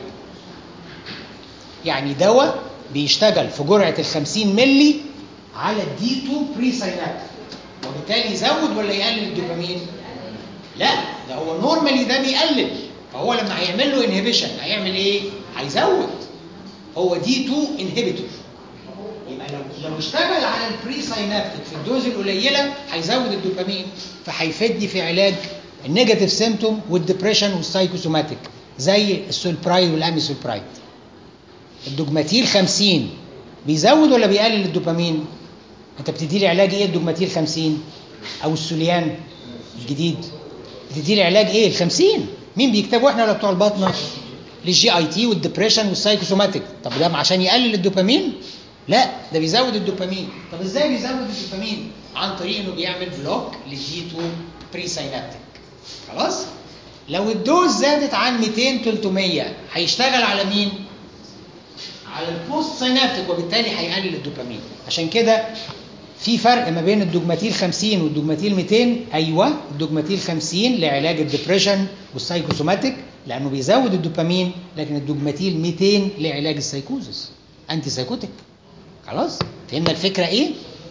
يعني دواء بيشتغل في جرعه ال 50 مللي على الدي 2 بري ساينابتيك وبالتالي يزود ولا يقلل الدوبامين لا ده هو نورمالي ده بيقلل فهو لما هيعمل له انهبيشن هيعمل ايه هيزود هو دي 2 انهبيتور يبقى لو لو اشتغل على البري ساينابتيك في الدوز القليله هيزود الدوبامين فهيفيدني في علاج النيجاتيف سيمتوم والدبريشن والسايكوسوماتيك زي السولبرايد والاميسولبرايد الدوجماتيل 50 بيزود ولا بيقلل الدوبامين انت بتدي لي علاج ايه الدوجماتيل 50 او السوليان الجديد بتدي لي علاج ايه ال 50 مين بيكتبوا احنا ولا بتوع الباطنه للجي اي تي والدبريشن والسايكوسوماتيك طب ده عشان يقلل الدوبامين لا ده بيزود الدوبامين طب ازاي بيزود الدوبامين عن طريق انه بيعمل بلوك للجي 2 بري ساينابتيك خلاص لو الدوز زادت عن 200 300 هيشتغل على مين على البوست ساينابتيك وبالتالي هيقلل الدوبامين عشان كده في فرق ما بين الدوجماتيل 50 والدوجماتيل 200 ايوه الدوجماتيل 50 لعلاج الدبريشن والسايكوسوماتيك لانه بيزود الدوبامين لكن الدوجماتيل 200 لعلاج السيكوزس انتي سايكوتيك خلاص فهمنا الفكره ايه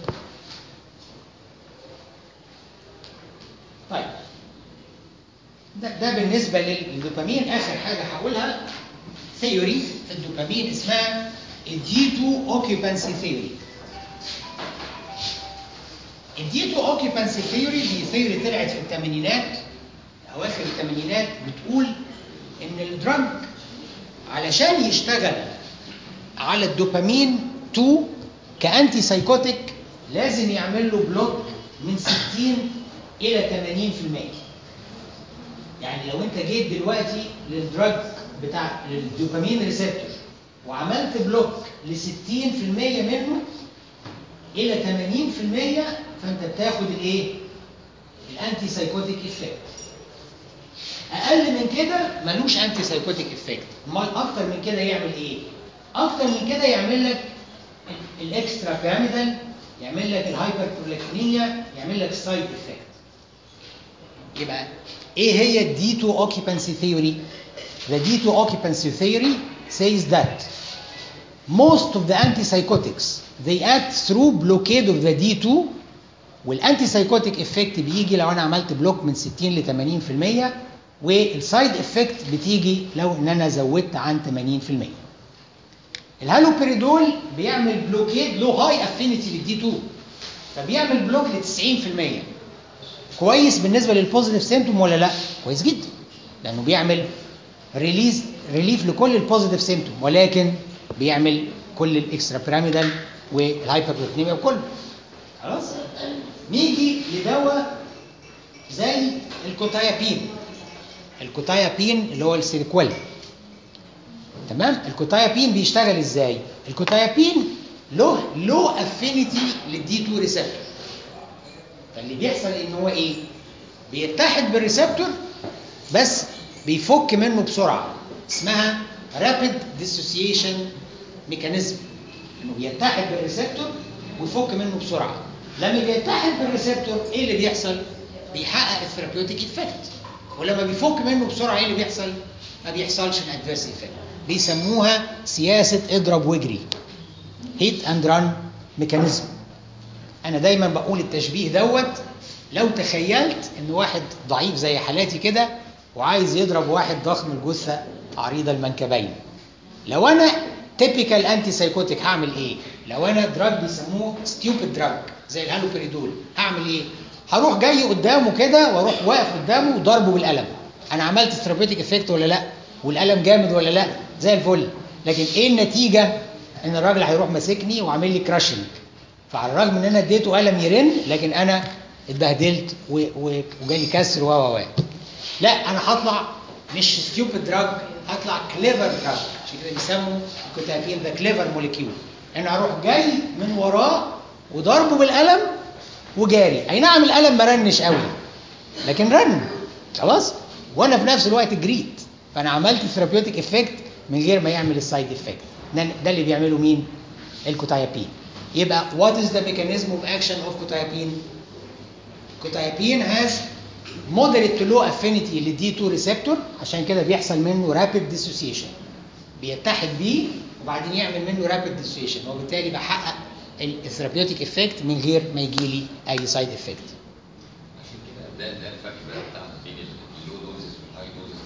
طيب ده, ده بالنسبه للدوبامين اخر حاجه هقولها ثيوري في الدوبامين اسمها الديتو اوكيبانسي ثيوري الديتو اوكيبانسي ثيوري دي ثيوري طلعت في الثمانينات اواخر الثمانينات بتقول ان الدرج علشان يشتغل على الدوبامين 2 كانتي سايكوتيك لازم يعمل له بلوك من 60 الى 80% يعني لو انت جيت دلوقتي للدرج بتاع الدوبامين ريسبتور وعملت بلوك ل 60% منه الى 80% فانت بتاخد الايه؟ الانتي سايكوتيك افكت اقل من كده ملوش انتي سايكوتيك افكت امال اكتر من كده يعمل ايه اكتر من كده يعمل لك ال- الاكسترا بيراميدال يعمل لك الهايبر برولكتينيا يعمل لك السايد افكت يبقى ايه هي الدي 2 occupancy theory the D2 occupancy theory says that most of the antipsychotics they act through blockade of the D2 والانتي سايكوتيك افكت بيجي لو انا عملت بلوك من 60 ل 80% والسايد افكت بتيجي لو ان انا زودت عن 80% الهالوبريدول بيعمل بلوكيد له هاي افينيتي للدي 2 فبيعمل بلوك ل 90% كويس بالنسبه للبوزيتيف سيمتوم ولا لا؟ كويس جدا لانه بيعمل ريليز ريليف لكل البوزيتيف سيمتوم ولكن بيعمل كل الاكسترا بيراميدال والهايبربروتينيميا وكله خلاص نيجي لدواء زي الكوتايابين الكوتايابين اللي هو السيليكويل تمام الكوتايابين بيشتغل ازاي الكوتايابين له لو افينيتي للدي 2 ريسبتور فاللي بيحصل ان هو ايه بيتحد بالريسبتور بس بيفك منه بسرعه اسمها رابيد ديسوسيشن ميكانيزم انه بيتحد بالريسبتور ويفك منه بسرعه لما بيتحد بالريسبتور ايه اللي بيحصل بيحقق الثيرابيوتيك افكت ولما بيفك منه بسرعه ايه اللي بيحصل ما بيحصلش الادفيرس افكت بيسموها سياسه اضرب واجري هيت اند ران ميكانيزم انا دايما بقول التشبيه دوت لو تخيلت ان واحد ضعيف زي حالاتي كده وعايز يضرب واحد ضخم الجثه عريض المنكبين لو انا تيبيكال انتي سايكوتيك هعمل ايه لو انا دراج بيسموه ستيوبid دراج زي الهالوبريدول هعمل ايه هروح جاي قدامه كده واروح واقف قدامه وضربه بالقلم انا عملت ثيرابيوتيك افكت ولا لا والقلم جامد ولا لا زي الفل لكن ايه النتيجه ان الراجل هيروح ماسكني وعامل لي كراشنج فعلى الرغم ان انا اديته قلم يرن لكن انا اتبهدلت و- و- وجالي كسر و و و لا انا هطلع مش ستيوبid دراج هطلع كليفر دراج عشان كده بيسموا الكوتابين ذا كليفر موليكيول انا هروح جاي من وراه وضربه بالقلم وجاري اي نعم القلم ما رنش قوي لكن رن خلاص وانا في نفس الوقت جريت فانا عملت ثيرابيوتيك افكت من غير ما يعمل السايد افكت ده ده اللي بيعمله مين الكوتايابين يبقى what is the mechanism of action of كوتايابين كوتايابين has moderate to low affinity لل D2 receptor عشان كده بيحصل منه rapid dissociation بيتحد بيه وبعدين يعمل منه rapid dissociation وبالتالي بحقق الثيرابيوتيك افكت من غير ما يجي لي اي سايد افكت عشان كده ده ده الفرق بقى بتاع بين اللو دوزز والهاي دوزز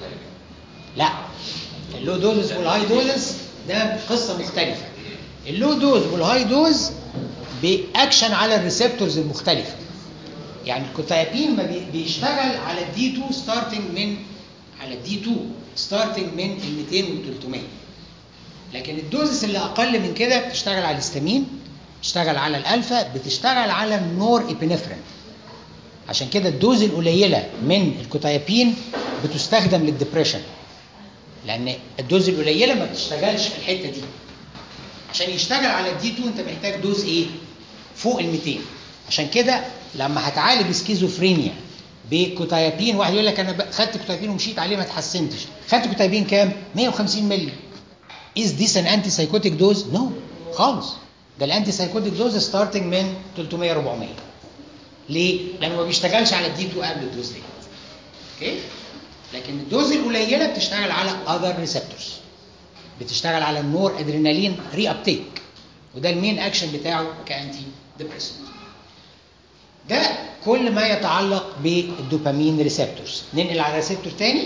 لا اللو دوز والهاي دوز ده قصه مختلفه اللو دوز والهاي دوز باكشن على الريسبتورز المختلفه يعني الكوتايبين ما بي- بيشتغل على الدي 2 ستارتنج من على الدي 2 ستارتنج من ال 200 وال 300 لكن الدوزس اللي اقل من كده بتشتغل على الهستامين بتشتغل على الالفا بتشتغل على النور ابنفرين عشان كده الدوز القليله من الكوتايبين بتستخدم للدبريشن لان الدوز القليله ما بتشتغلش في الحته دي عشان يشتغل على الدي 2 انت محتاج دوز ايه فوق ال 200 عشان كده لما هتعالج سكيزوفرينيا بكوتايبين واحد يقول لك انا ب- خدت كوتايبين ومشيت عليه ما اتحسنتش خدت كوتايبين كام 150 مللي از ذيس ان انتي سايكوتيك دوز نو خالص ده الانتي سايكوتيك دوز ستارتنج من 300 400 ليه لانه ما بيشتغلش على الدي 2 قبل الدوز دي اوكي لكن الدوز القليله بتشتغل على اذر ريسبتورز بتشتغل على النور ادرينالين ري ابتيك وده المين اكشن بتاعه كانتي ديبريسنت ده كل ما يتعلق بالدوبامين ريسبتورز ننقل على ريسبتور تاني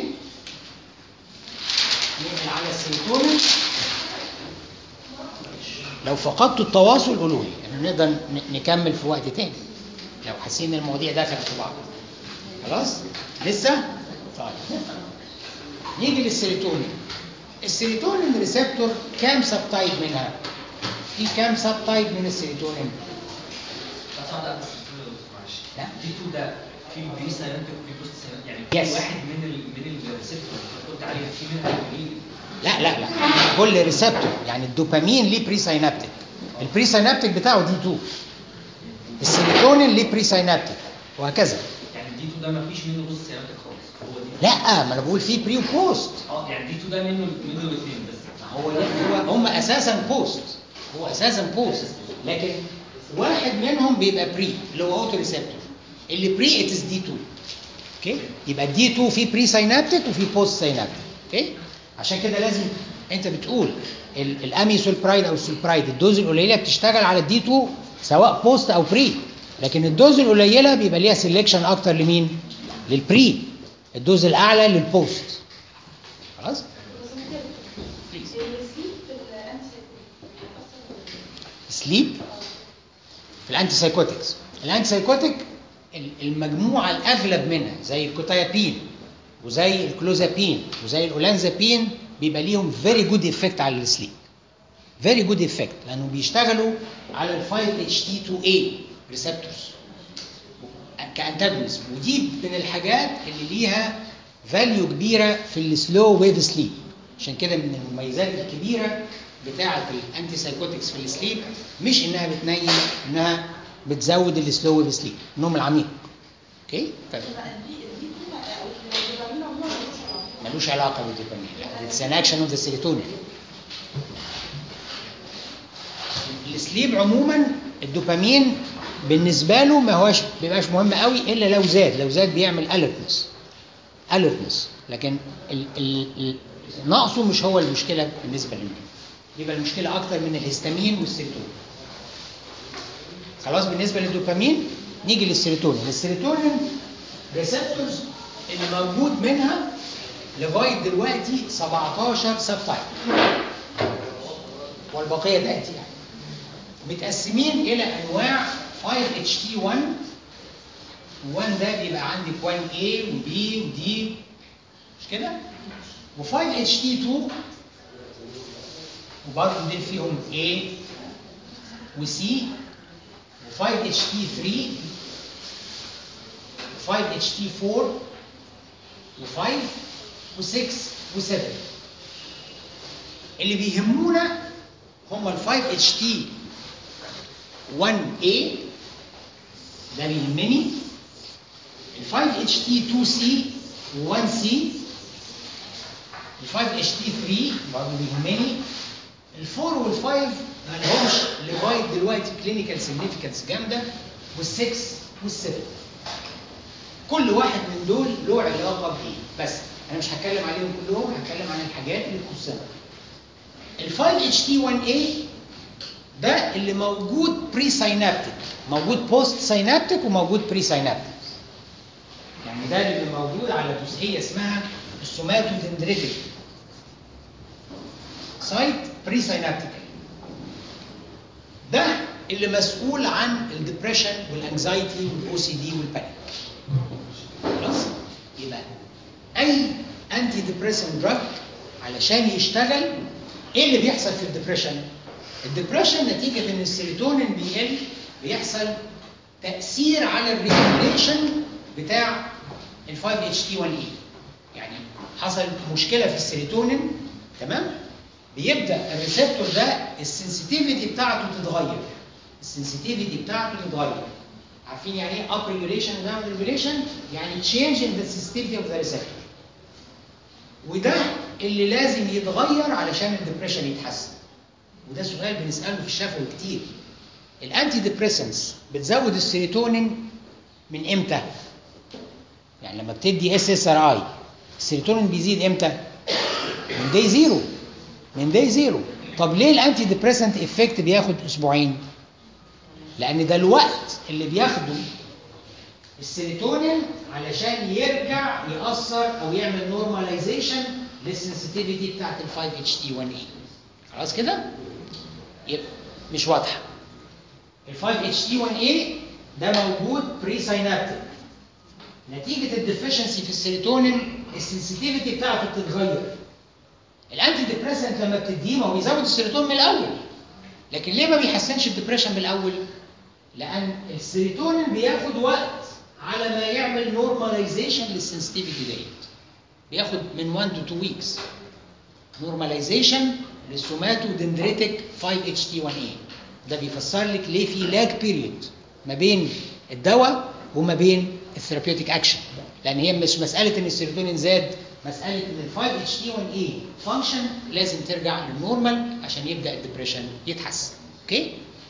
ننقل على السيروتونين لو فقدتوا التواصل قولوا لي يعني نقدر ن- نكمل في وقت تاني لو حاسين ان المواضيع دخلت في بعض خلاص لسه طيب نيجي للسيروتونين السيروتونين ريسبتور كام سب تايب منها في كام سب تايب من السيروتونين طبعا لا بس معلش لا. دي 2 ده في بري سايلنتك وفي بوست سايلنتك يعني Yes. كل واحد من ال من الريسبتور اللي قلت عليها في منها دوبامين لا لا لا كل ريسبتور يعني الدوبامين ليه بري ساينابتيك البري ساينابتيك بتاعه دي 2 السيروتونين ليه بري ساينابتيك وهكذا يعني دي 2 ده ما فيش منه بوست سايلنتك خالص هو دي لا ما انا بقول فيه بري وبوست اه يعني دي 2 ده منه منه الاثنين بس هو هو هم اساسا بوست هو اساسا بوست لكن واحد منهم بيبقى بري اللي هو اوتو ريسبتور اللي بري اتس دي 2 اوكي يبقى الدي 2 في بري ساينابتيك وفي بوست ساينابتيك اوكي عشان كده لازم انت بتقول ال- الاميسولبرايد او السولبرايد الدوز القليله بتشتغل على الدي 2 سواء بوست او بري لكن الدوز القليله بيبقى ليها سيلكشن اكتر لمين للبري الدوز الاعلى للبوست خلاص سليب في الانتي سايكوتكس الانتي سايكوتك ال- المجموعه الاغلب منها زي الكوتايابين وزي الكلوزابين وزي الاولانزابين بيبقى ليهم فيري جود افكت على السليب فيري جود افكت لانه بيشتغلوا على ال 5 اتش تي 2 اي ريسبتورز كانتاجونست ودي من الحاجات اللي ليها فاليو كبيره في السلو ويف سليب عشان كده من المميزات الكبيره بتاعه الانتي سايكوتكس في السليب مش انها بتنيم انها بتزود السلو ويف سليب النوم العميق اوكي ف- ملوش علاقه بالدوبامين لا اتس ان اكشن اوف ذا سيروتونين السليب عموما الدوبامين بالنسبه له ما هوش بيبقاش مهم قوي الا لو زاد لو زاد بيعمل اليرتنس اليرتنس لكن ال ال ال نقصه مش هو المشكله بالنسبه للنوم يبقى المشكله اكتر من الهستامين والسيروتونين خلاص بالنسبه للدوبامين نيجي للسيروتونين السيروتونين ريسبتورز اللي موجود منها لغايه دلوقتي 17 سب تايب والبقيه تاتي يعني متقسمين الى انواع 5HT1 1 ده بيبقى عندك 1A وB وD مش كده؟ و5HT2 وبرضه دول فيهم A وC و5HT3 و5HT4 و5 و6 و7 اللي بيهمونا هم ال 5HT 1A ده بيهمني ال 5HT 2C و 1C ال 5HT 3 برضه بيهمني ال 4 وال 5 ما لهمش لغايه دلوقتي كلينيكال سيجنيفيكانس جامده وال 6 وال 7 كل واحد من دول له علاقه بايه بس انا مش هتكلم عليهم كلهم هتكلم عن الحاجات اللي تخصنا ال 5HT1A ده اللي موجود بري ساينابتيك موجود بوست ساينابتيك وموجود بري ساينابتيك يعني ده اللي موجود على جزئيه اسمها السوماتودندريتيك سايت بري ساينابتيك ده اللي مسؤول عن الدبريشن والانكزايتي والاو سي دي والبانيك خلاص يبقى اي انتي ديبريسنت دراج علشان يشتغل ايه اللي بيحصل في الدبريشن الدبريشن نتيجه ان السيروتونين بيقل بيحصل تاثير على الريجوليشن بتاع ال 5 اتش تي 1 اي يعني حصل مشكله في السيروتونين تمام بيبدا الريسبتور ده السنسيتيفيتي بتاعته تتغير السنسيتيفيتي بتاعته تتغير عارفين يعني ايه اب ريجوليشن وداون ريجوليشن يعني تشينج ان ذا sensitivity اوف ذا ريسبتور وده اللي لازم يتغير علشان الدبريشن يتحسن وده سؤال بنساله في الشفوي كتير الانتي ديبريسنس بتزود السيروتونين من امتى يعني لما بتدي اس اس ار اي السيروتونين بيزيد امتى من داي زيرو من داي زيرو طب ليه الانتي ديبريسنت افكت بياخد اسبوعين لان ده الوقت اللي بياخده السيروتونين علشان يرجع يأثر او يعمل نورماليزيشن للسنسيتيفيتي بتاعت ال 5 اتش تي 1 اي خلاص كده يبقى مش واضحه ال 5 اتش تي 1 اي ده موجود بري ساينابتيك نتيجه الديفشنسي في السيروتونين السنسيتيفيتي بتاعته بتتغير الانتي ديبريسنت لما بتديه ما هو بيزود السيروتونين من الاول لكن ليه ما بيحسنش الديبريشن من الاول لان السيروتونين بياخد وقت على ما يعمل نورماليزيشن للسنسيتيفيتي ديت بياخد من 1 to 2 weeks نورماليزيشن للسوماتو دندريتك 5 اتش تي 1 اي ده بيفسر لك ليه في لاج بيريود ما بين الدواء وما بين الثيرابيوتيك اكشن لان هي مش مساله ان السيروتونين زاد مساله ان ال 5 اتش تي 1 اي فانكشن لازم ترجع للنورمال عشان يبدا الدبريشن يتحسن اوكي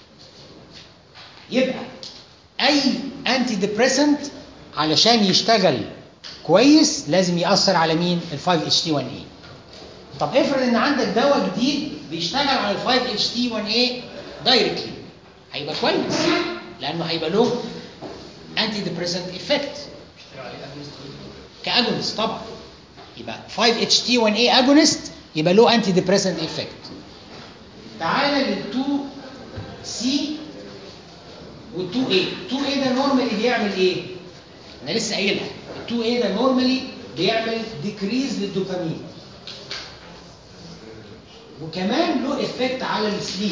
يبقى اي انتي ديبريسنت علشان يشتغل كويس لازم ياثر على مين ال 5 اتش تي 1 اي طب افرض ان عندك دواء جديد بيشتغل على ال 5 اتش تي 1 اي دايركتلي هيبقى كويس لانه هيبقى له انتي ديبريسنت افكت كاجونست طبعا يبقى 5 اتش تي 1 اي اجونست يبقى له انتي ديبريسنت افكت تعالى لل 2 سي وال 2 اي 2 اي ده نورمالي بيعمل ايه انا لسه قايلها ال 2 اي ده نورمالي بيعمل ديكريز للدوبامين وكمان له افكت على السليب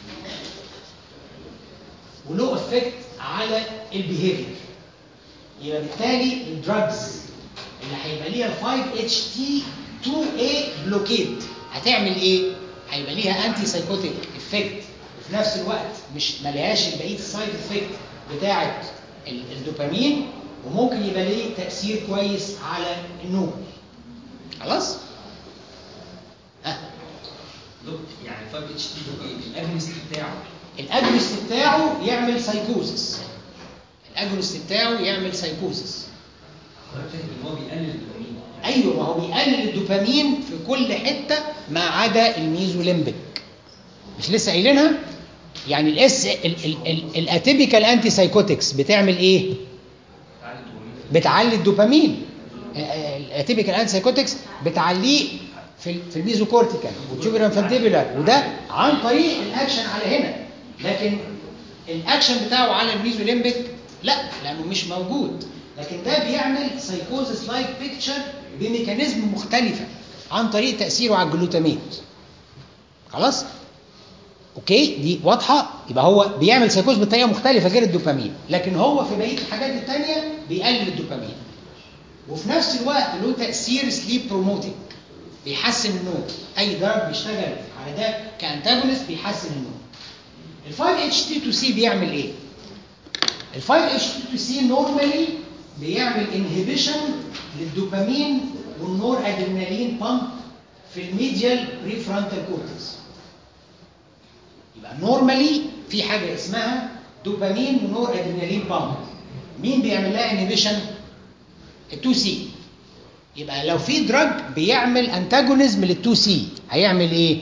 وله افكت على البيهيفير يبقى بالتالي الدراجز اللي هيبقى ليها 5 اتش تي 2 اي بلوكيد هتعمل ايه؟ هيبقى ليها انتي سايكوتيك افكت وفي نفس الوقت مش ملهاش بقيه السايد افكت بتاعه ال- الدوبامين وممكن يبقى ليه تاثير كويس على النوم خلاص؟ ها دكتور يعني 5 اتش تي الاجنست بتاعه الاجونست بتاعه يعمل سايكوزس الاجونست بتاعه يعمل سايكوزس حضرتك فاهم ان هو بيقلل الدوبامين ايوه ما هو بيقلل الدوبامين في كل حته ما عدا الميزوليمبيك مش لسه قايلينها يعني الاس الاتيبيكال انتي سايكوتكس بتعمل ايه تعالى الدوبامين بتعلي الدوبامين الاتيبيكال انتي سايكوتكس بتعليه في ال- في الميزوكورتيكال والتيوبرال فانديبولار وده عن طريق الاكشن على هنا لكن الاكشن بتاعه على الميزوليمبيك لا لانه مش موجود لكن ده بيعمل سايكوزس لايك بيكتشر بميكانيزم مختلفه عن طريق تاثيره على الجلوتاميت خلاص اوكي دي واضحه يبقى هو بيعمل سايكوز بطريقه مختلفه غير الدوبامين لكن هو في بقيه الحاجات التانية بيقلل الدوبامين وفي نفس الوقت له تاثير سليب بروموتنج بيحسن النوم اي دراج بيشتغل على ده كانتاجونست بيحسن النوم ال 5 اتش تي 2 سي بيعمل ايه ال 5 اتش تي 2 سي نورمالي بيعمل انهبيشن للدوبامين والنور ادرينالين بامب في الميديال بري فرونتال كورتكس يبقى نورمالي في حاجه اسمها دوبامين ونور ادرينالين بامب مين بيعمل لها انهبيشن ال 2 سي يبقى لو في دراج بيعمل انتاجونيزم لل 2 سي هيعمل ايه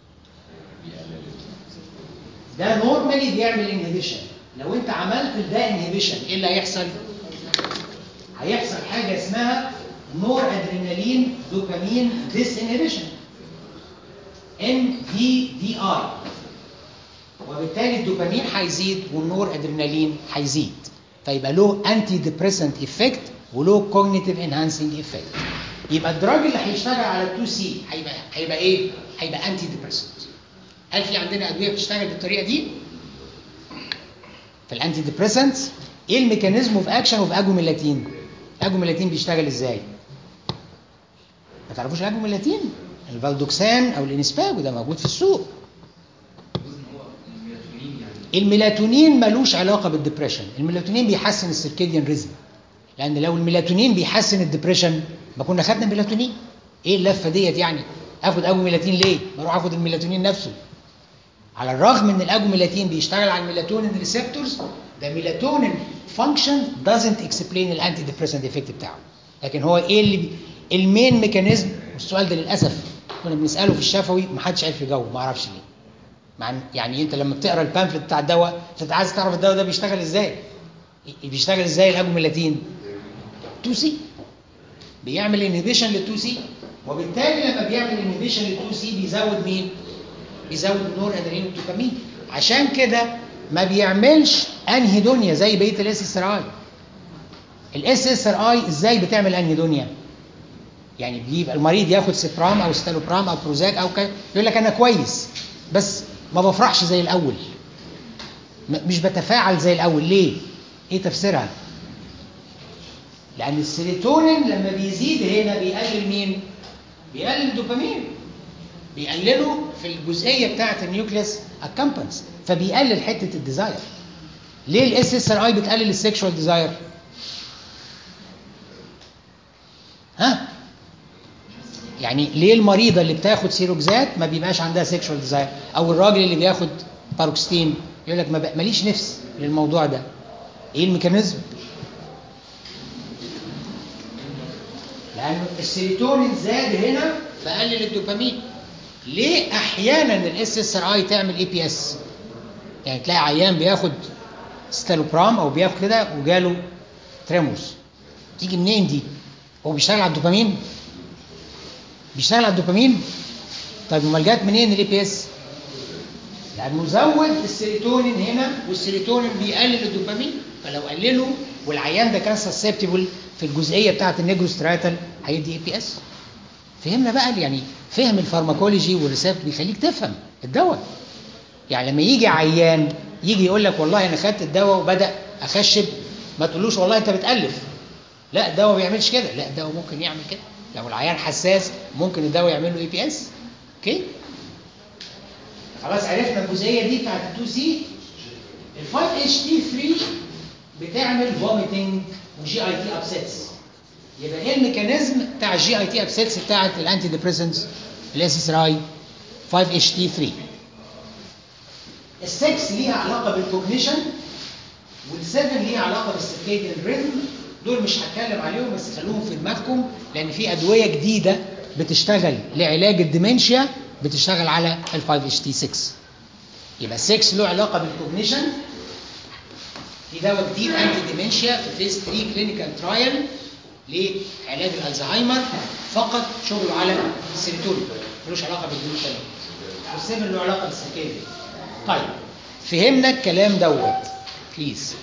ده نورمالي بيعمل انهبيشن لو انت عملت ده انهبيشن ايه اللي هيحصل هيحصل حاجه اسمها نور ادرينالين دوبامين ديس انهبيشن ان دي دي اي وبالتالي الدوبامين هيزيد والنور ادرينالين هيزيد فيبقى له انتي ديبريسنت افكت وله كوجنيتيف انهانسنج افكت يبقى الدراج اللي هيشتغل على 2 سي هيبقى هيبقى ايه؟ هيبقى انتي ديبريسنت هل في عندنا ادويه بتشتغل بالطريقه دي؟ في الانتي ديبريسنت ايه الميكانيزم اوف اكشن اوف اجوميلاتين؟ الاجوميلاتين بيشتغل ازاي؟ ما تعرفوش الاجوميلاتين؟ الفالدوكسان او الانسباج وده موجود في السوق جزء هو الميلاتونين يعني الميلاتونين ملوش علاقه بالدبريشن الميلاتونين بيحسن السيركيديان ريزم لان لو الميلاتونين بيحسن الدبريشن ما كنا خدنا ميلاتونين ايه اللفه ديت يعني اخد اجوميلاتين ليه ما اروح اخد الميلاتونين نفسه على الرغم ان الاجوميلاتين بيشتغل على الميلاتونين ريسبتورز ده ميلاتونين فانكشن doesn't explain الانتي ديبريسنت افكت بتاعه لكن هو ايه اللي بي... المين ميكانيزم والسؤال ده للاسف كنا بنساله في الشفوي ومحدش عارف يجاوب ما اعرفش ليه مع إن- يعني انت لما بتقرا البامفلت بتاع الدواء انت عايز تعرف الدواء ده بيشتغل ازاي بيشتغل ازاي الاجوميلاتين 2 سي بيعمل انهبيشن لل 2 سي وبالتالي لما بيعمل انهبيشن لل 2 سي بيزود مين بيزود النور ادرينال والدوبامين عشان كده ما بيعملش انهيدونيا زي بقيه الاس اس ار اي الاس اس ار اي ازاي بتعمل انهيدونيا يعني بيبقى المريض ياخد سيبرام او ستالوبرام او بروزاك او كده يقول لك انا كويس بس ما بفرحش زي الاول م- مش بتفاعل زي الاول ليه ايه تفسيرها لان السيروتونين لما بيزيد هنا بيقلل مين بيقلل الدوبامين بيقلله في الجزئيه بتاعه النيوكليس اكامبانس فبيقلل حته الديزاير ليه الاس اس ار اي بتقلل السكشوال ديزاير ها يعني ليه المريضه اللي بتاخد سيروكزات ما بيبقاش عندها سيكشوال ديزاير او الراجل اللي بياخد باروكستين يقول لك ما بق- ماليش نفس للموضوع ده ايه الميكانيزم لان السيروتونين زاد هنا فقلل الدوبامين ليه احيانا الاس اس ار اي تعمل اي بي اس يعني تلاقي عيان بياخد ستالوبرام او بياخد كده وجاله تريموس تيجي منين دي هو بيشتغل على الدوبامين بيشتغل على الدوبامين طيب امال جت منين الاي بي اس لانه زود السيروتونين هنا والسيروتونين بيقلل الدوبامين فلو قلله والعيان ده كان سسبتبل في الجزئيه بتاعه النيجروستراتال هيدي اي بي اس فهمنا بقى يعني فهم الفارماكولوجي والريسبت بيخليك تفهم الدواء يعني لما يجي عيان يجي يقول لك والله انا خدت الدواء وبدا اخشب ما تقولوش والله انت بتالف لا الدواء ما بيعملش كده لا الدواء ممكن يعمل كده لو العيان حساس ممكن الدواء يعمل له اي بي اس اوكي خلاص عرفنا الجزئيه دي بتاعت ال 2 سي ال 5 اتش تي 3 بتعمل فوميتنج وجي اي تي ابسيتس يبقى ايه الميكانيزم بتاع الجي اي تي ابسيتس بتاعت الانتي ديبريسنتس الاس اس ار اي 5 اتش تي 3 السكس ليها علاقه بالكوجنيشن والسفن ليها علاقه بالسيركيديان ريتم دول مش هتكلم عليهم بس خلوهم في دماغكم لان في ادويه جديده بتشتغل لعلاج الديمنشيا بتشتغل على ال 5 اتش تي 6 يبقى 6 له علاقه بالكوجنيشن في دواء جديد انتي ديمنشيا في فيز 3 كلينيكال ترايل لعلاج الالزهايمر فقط شغله على السيروتونين ملوش علاقه بالجلوتامين والسيفن له علاقه بالسيركيديان طيب فهمنا الكلام دوت بليز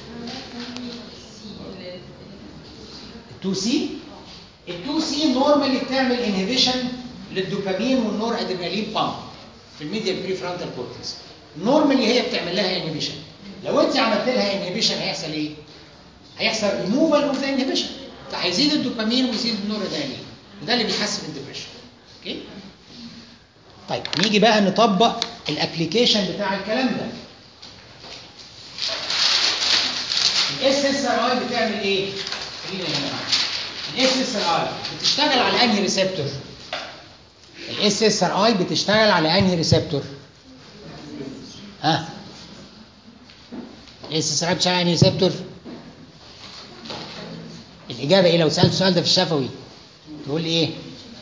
2 سي ال 2 سي نورمالي بتعمل انهبيشن للدوبامين والنور ادرينالين بامب في الميديال بري فرونتال كورتكس نورمالي هي بتعمل لها انهبيشن لو انت عملت لها انهبيشن هيحصل ايه هيحصل ريموفال اوف ذا انهبيشن فهيزيد الدوبامين ويزيد النور ادرينالين وده اللي بيحسن الدبريشن اوكي طيب نيجي بقى نطبق الابلكيشن بتاع الكلام ده الاس اس ار اي بتعمل ايه خلينا هنا الاس اس ار اي بتشتغل على انهي ريسبتور الاس اس ار اي بتشتغل على انهي ريسبتور ها الاس اس ار اي بتشتغل على انهي ريسبتور الاجابه ايه لو سالت السؤال ده في الشفوي تقول لي ايه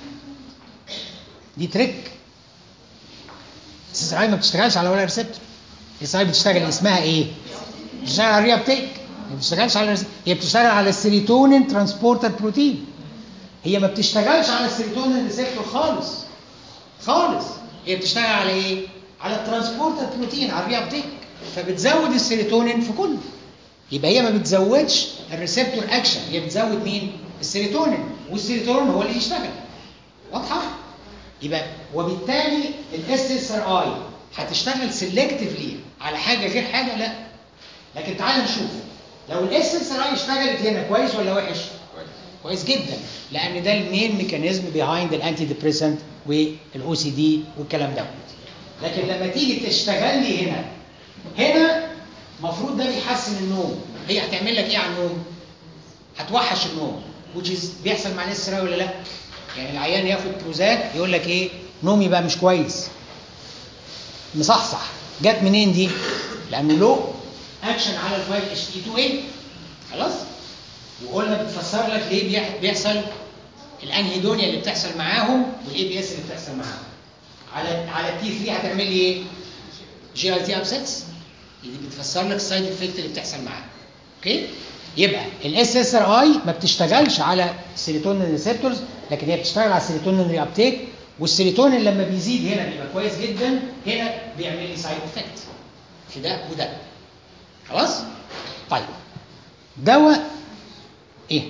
دي تريك الاس اس ار اي ما بتشتغلش على ولا ريسبتور الاس ار اي بتشتغل اسمها ايه بتشتغل على الريابتيك ما بتشتغلش على الرس- هي بتشتغل على السيروتونين ترانسبورتر بروتين هي ما بتشتغلش على السيروتونين ريسبتور خالص خالص هي بتشتغل على ايه على الترانسبورتر بروتين على الريابتيك فبتزود السيروتونين في كله يبقى هي ما بتزودش الريسبتور اكشن هي بتزود مين السيروتونين والسيروتونين هو اللي يشتغل واضحه يبقى وبالتالي الاس اس ار اي هتشتغل سيلكتفلي على حاجه غير حاجه لا لكن تعال نشوف لو الاس اس ار اي اشتغلت هنا كويس ولا وحش كويس كويس جدا لان ده المين ميكانيزم بيهايند الانتي ديبريسنت والاو سي دي والكلام ده لكن لما تيجي تشتغل لي هنا هنا المفروض ده بيحسن النوم هي هتعمل لك ايه على النوم هتوحش النوم which is بيحصل مع الاس ولا لا يعني العيان ياخد بروزاك يقول لك ايه نومي بقى مش كويس مصحصح جت منين دي لانه له اكشن على ال 5 اتش تي 2 اي خلاص وقلنا بتفسر لك ليه بيح- بيحصل الانهيدونيا اللي بتحصل معاهم والاي بي اس اللي بتحصل معاهم على على التي 3 هتعمل لي ايه؟ جي اي تي ابسيتس دي بتفسر لك السايد افكت اللي بتحصل معاها اوكي يبقى الاس اس ار اي ما بتشتغلش على السيروتونين ريسبتورز لكن هي بتشتغل على السيروتونين ري ابتيك والسيروتونين لما بيزيد هنا بيبقى كويس جدا هنا بيعمل لي سايد افكت في ده وده خلاص طيب دواء ايه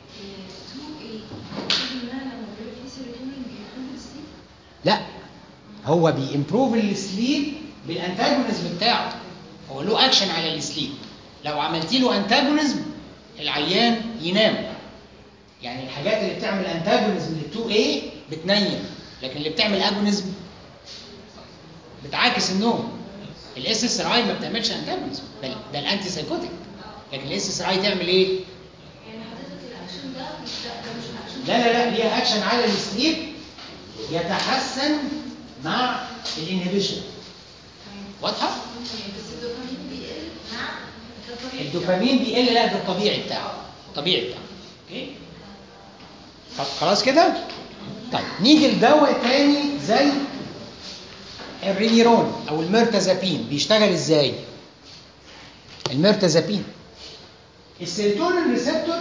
لا هو بيمبروف السليب بالانتاجونيزم بتاعه هو له اكشن على السليب لو عملتي له انتاجونيزم العيان ينام يعني الحاجات اللي بتعمل انتاجونيزم لل 2A بتنيم لكن اللي بتعمل اجونيزم بتعاكس النوم الاس اس ار اي ما بتعملش انتاجونيزم ده, ده الانتي سايكوتيك لكن الاس اس ار اي تعمل ايه؟ يعني حضرتك الاكشن ده مش ده ده مش الاكشن لا لا لا ليها اكشن على السليب يتحسن مع الانهبيشن واضحه؟ بس الدوبامين بيقل مع الطبيعي الدوبامين بيقل لا ده الطبيعي بتاعه الطبيعي بتاعه اوكي طب خلاص كده طيب نيجي لدواء تاني زي الرينيرون او الميرتازابين بيشتغل ازاي الميرتازابين السيروتونين ريسبتور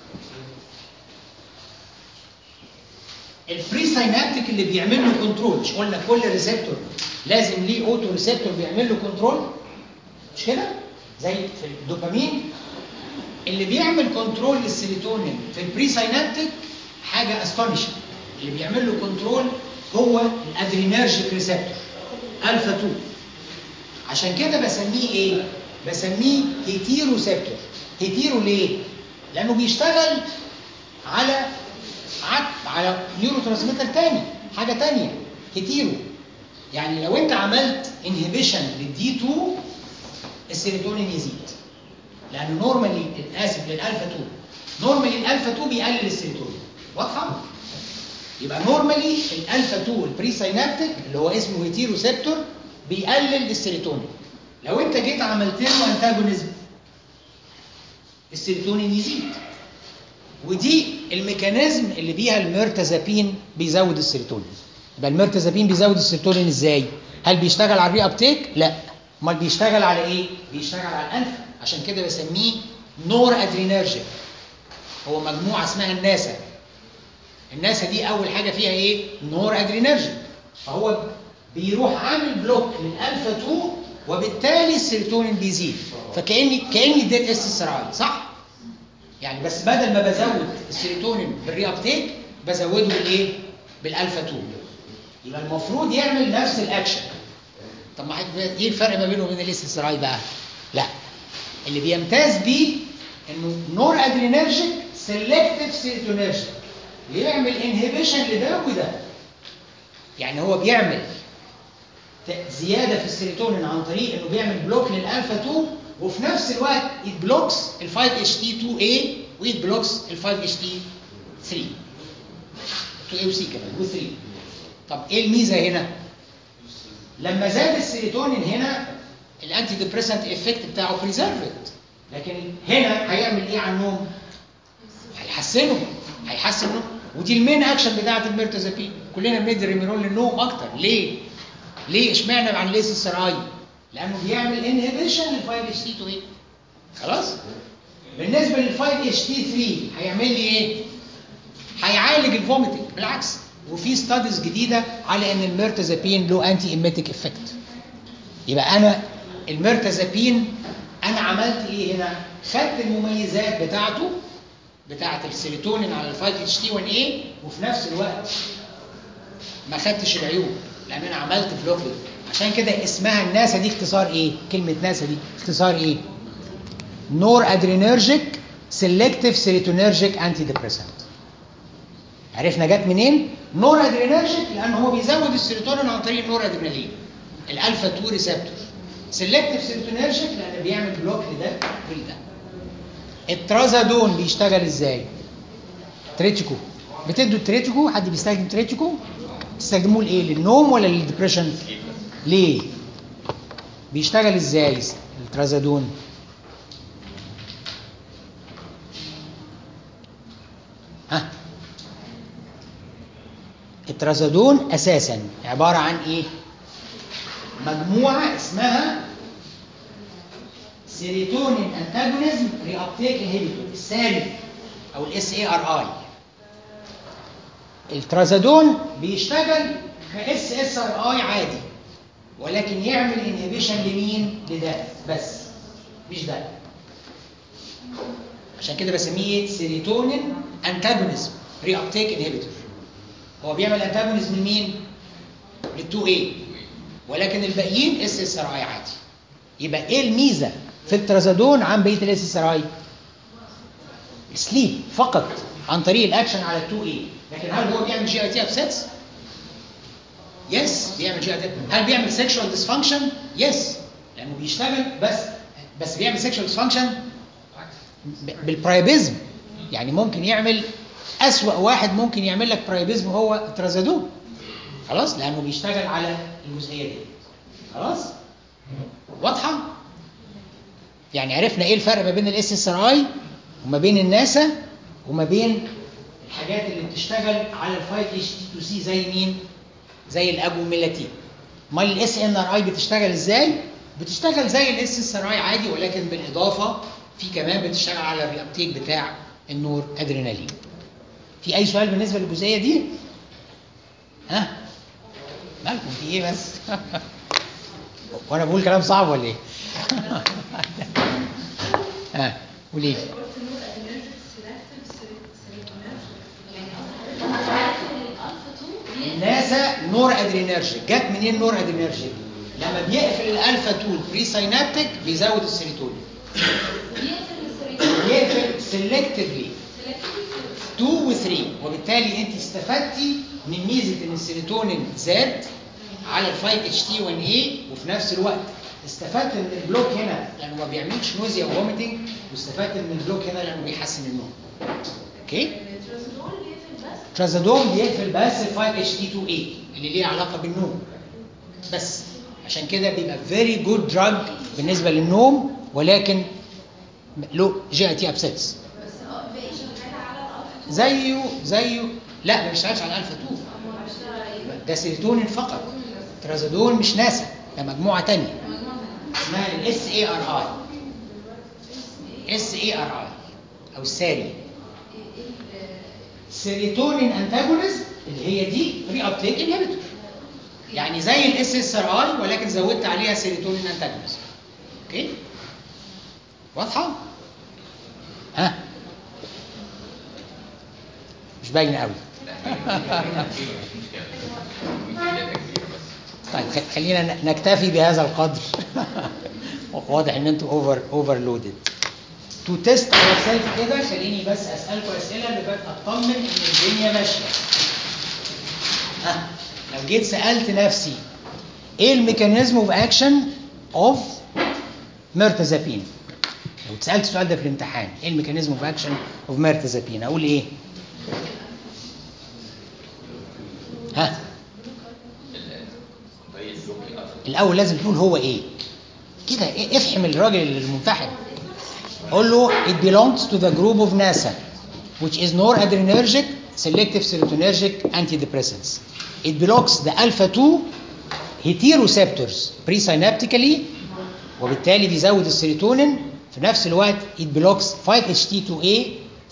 الفري ساينابتيك اللي بيعمل له كنترول مش قلنا كل ريسبتور لازم ليه اوتو ريسبتور بيعمل له كنترول مش كده زي في الدوبامين اللي بيعمل كنترول للسيروتونين في البري ساينابتيك حاجه استونيشنج اللي بيعمل له كنترول هو الادرينرجيك ريسبتور الفا 2 عشان كده بسميه ايه بسميه هيتيرو سيبتور هيتيرو ليه لانه بيشتغل على عك على نيورو ترانسميتر تاني حاجه تانية هيتيرو يعني لو انت عملت انهبيشن للدي 2 السيروتونين يزيد لانه نورمالي اسف للالفا 2 نورمالي الالفا 2 بيقلل السيروتونين واضحه يبقى نورمالي الالفا 2 البري ساينابتيك اللي هو اسمه هيتيرو سيبتور بيقلل السيروتونين لو انت جيت عملت له انتاجونيزم السيروتونين يزيد ودي الميكانيزم اللي بيها الميرتازابين بيزود السيروتونين يبقى الميرتازابين بيزود السيروتونين ازاي هل بيشتغل على الري ابتيك لا امال بيشتغل على ايه بيشتغل على الالفا عشان كده بسميه نور ادرينرجيك هو مجموعه اسمها الناسا الناسا دي اول حاجه فيها ايه نور ادرينرجيك فهو بيروح عامل بلوك للالفا 2 وبالتالي السيروتونين بيزيد فكاني كاني اديت اس اس ار صح يعني بس بدل ما بزود السيروتونين بالري ابتيك بزوده بالايه بالالفا 2 يبقى المفروض يعمل نفس الاكشن طب ما ايه الفرق ما بينه وبين الاس اس ار بقى لا اللي بيمتاز بيه انه نور ادرينرجيك سيلكتيف سيروتونيرجيك بيعمل انهبيشن لده وده يعني هو بيعمل زياده في السيروتونين عن طريق انه بيعمل بلوك للالفا 2 وفي نفس الوقت it blocks ال 5 اتش تي 2 a و it blocks ال 5 اتش تي 3 2 a و c كمان و 3 طب ايه الميزه هنا؟ لما زاد السيروتونين هنا الانتي ديبريسنت افكت بتاعه بريزرفد لكن هنا هيعمل ايه على النوم؟ هيحسنه هيحسن ودي المين اكشن بتاعت الميرتازابين كلنا بندي ريميرون للنوم اكتر ليه؟ ليه اشمعنى عن ليس السراي؟ لانه بيعمل انهبيشن لل 5 اتش تي 2 خلاص؟ بالنسبه لل 5 اتش تي 3 هيعمل لي ايه؟ هيعالج الفوميتنج بالعكس وفي ستاديز جديده على ان الميرتازابين له انتي ايميتيك افكت يبقى انا الميرتازابين انا عملت ايه هنا؟ خدت المميزات بتاعته بتاعه السيروتونين على ال 5 اتش تي 1 a وفي نفس الوقت ما خدتش العيوب لان انا عملت بلوك عشان كده اسمها الناسا دي اختصار ايه؟ كلمه ناسا دي اختصار ايه؟ نور ادرينرجيك سيلكتيف سيروتونيرجيك انتي ديبريسنت عرفنا جت منين؟ نور ادرينرجيك لان هو بيزود السيروتونين عن طريق النور ادرينالين الالفا 2 ريسبتور سيلكتيف سيروتونيرجيك لان بيعمل بلوك لده ولده الترازادون بيشتغل ازاي؟ تريتشيكو بتدوا التريتشيكو حد بيستخدم تريتشيكو؟ بتستخدموه لايه؟ للنوم ولا للديبريشن؟ ليه؟ بيشتغل ازاي الترازادون؟ ها؟ الترازودون اساسا عباره عن ايه مجموعه اسمها سيروتونين انتاجونيزم ري ابتيك انهبيتور السالب او الاس اي ار اي الترازودون بيشتغل كاس اس ار اي عادي ولكن يعمل انهبيشن لمين لده بس مش ده عشان كده بسميه سيروتونين انتاجونيزم ري ابتيك انهبيتور هو بيعمل انتاجونيزم لمين لل2 a ولكن الباقيين اس اس ار اي عادي يبقى ايه الميزه في الترازودون عن بقيه الاس اس ار اي سليب فقط عن طريق الاكشن على ال 2 a لكن هل هو بيعمل جي اي تي ابسيتس يس بيعمل جي اي تي هل بيعمل سيكشوال ديسفانكشن يس لانه بيشتغل بس بس بيعمل سيكشوال ديسفانكشن بالبرايبيزم يعني ممكن يعمل أسوأ واحد ممكن يعمل لك برايبيزم هو الترازادون خلاص لأنه بيشتغل على الجزئية دي خلاص واضحة يعني عرفنا ايه الفرق ما بين الاس اس ار اي وما بين الناسا وما بين الحاجات اللي بتشتغل على ال 5 اتش تي 2 سي زي مين زي الاجوميلاتين امال الاس ان ار اي بتشتغل ازاي بتشتغل زي الاس اس ار اي عادي ولكن بالاضافه في كمان بتشتغل على الريابتيك بتاع النور ادرينالين في اي سؤال بالنسبه للجزئيه دي ها مالكم في ايه بس وانا بقول كلام صعب ولا ايه ها قولي لي الناسا نور ادرينرجيك جت منين نور ادرينرجيك لما بيقفل الالفا 2 بري ساينابتيك بيزود السيروتونين بيقفل سيلكتفلي 2 و 3 وبالتالي انت استفدتي من ميزه ان السيروتونين زاد على ال 5 اتش تي 1 اي وفي نفس الوقت استفدت من البلوك هنا لانه ما بيعملش نوزيا وفوميتنج واستفدت من البلوك هنا لانه بيحسن النوم اوكي ترازادون بيقفل بس ال 5 اتش تي 2 اي اللي ليه علاقه بالنوم بس عشان كده بيبقى فيري جود دراج بالنسبه للنوم ولكن له جي اي تي ابسيتس زيه زيه لا ما بيشتغلش على الالفا 2 ده سيروتونين فقط ترازادون مش ناسا ده مجموعه تانية اسمها الاس اي ار اي اس اي ار اي او الساري سيروتونين انتاجونيزم اللي هي دي ري ابتيك انهبيتور يعني زي الاس اس ار اي ولكن زودت عليها سيروتونين انتاجونيزم اوكي واضحه ها مش باينه قوي طيب خ- خلينا ن- نكتفي بهذا القدر واضح ان انتوا اوفر اوفرلودد تو تيست اور سيلف كده خليني بس اسالكم اسئله لغايه اطمن ان الدنيا ماشيه ها لو جيت سالت نفسي ايه الميكانيزم اوف اكشن اوف ميرتازابين لو اتسالت السؤال ده في الامتحان ايه الميكانيزم اوف اكشن اوف ميرتازابين اقول ايه ها الاول لازم تقول هو ايه كده إيه افهم الراجل الممتحن قول له it belongs to the group of NASA which is noradrenergic selective serotonergic antidepressants it belongs the alpha 2 heteroreceptors presynaptically وبالتالي بيزود السيروتونين في نفس الوقت it belongs 5-HT2A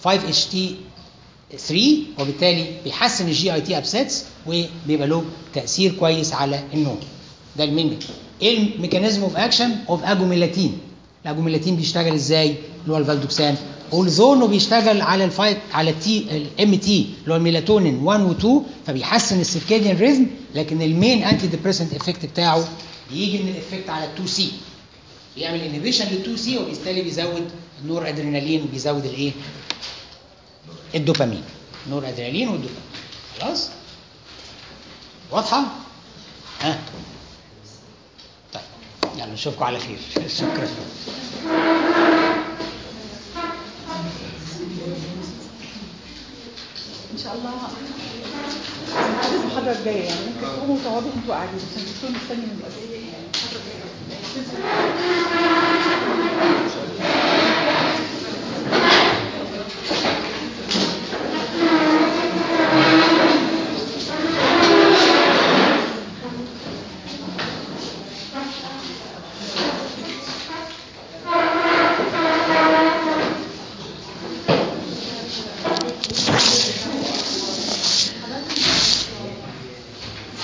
5-HT3 وبالتالي بيحسن الجي اي تي ابسيتس وبيبقى له تاثير كويس على النوم ده المين ايه الميكانيزم اوف اكشن اوف اجوميلاتين الاجوميلاتين بيشتغل ازاي اللي هو الفالدوكسان اولذو انه بيشتغل على الفايت على التي الام تي اللي هو الميلاتونين 1 و 2 فبيحسن السيركاديان ريزم لكن المين انتي ديبريسنت افكت بتاعه بيجي من الافكت على ال 2 سي بيعمل انهبيشن لل 2 سي وبالتالي بيزود النور ادرينالين وبيزود الايه الدوبامين نور ادرينالين والدوبامين خلاص واضحه ها طيب يلا نشوفكم على خير شكرا ان شاء الله عايز المحاضره الجايه يعني ممكن تقوموا وتقعدوا انتوا قاعدين عشان الدكتور مستني من الاسئله يعني المحاضره الجايه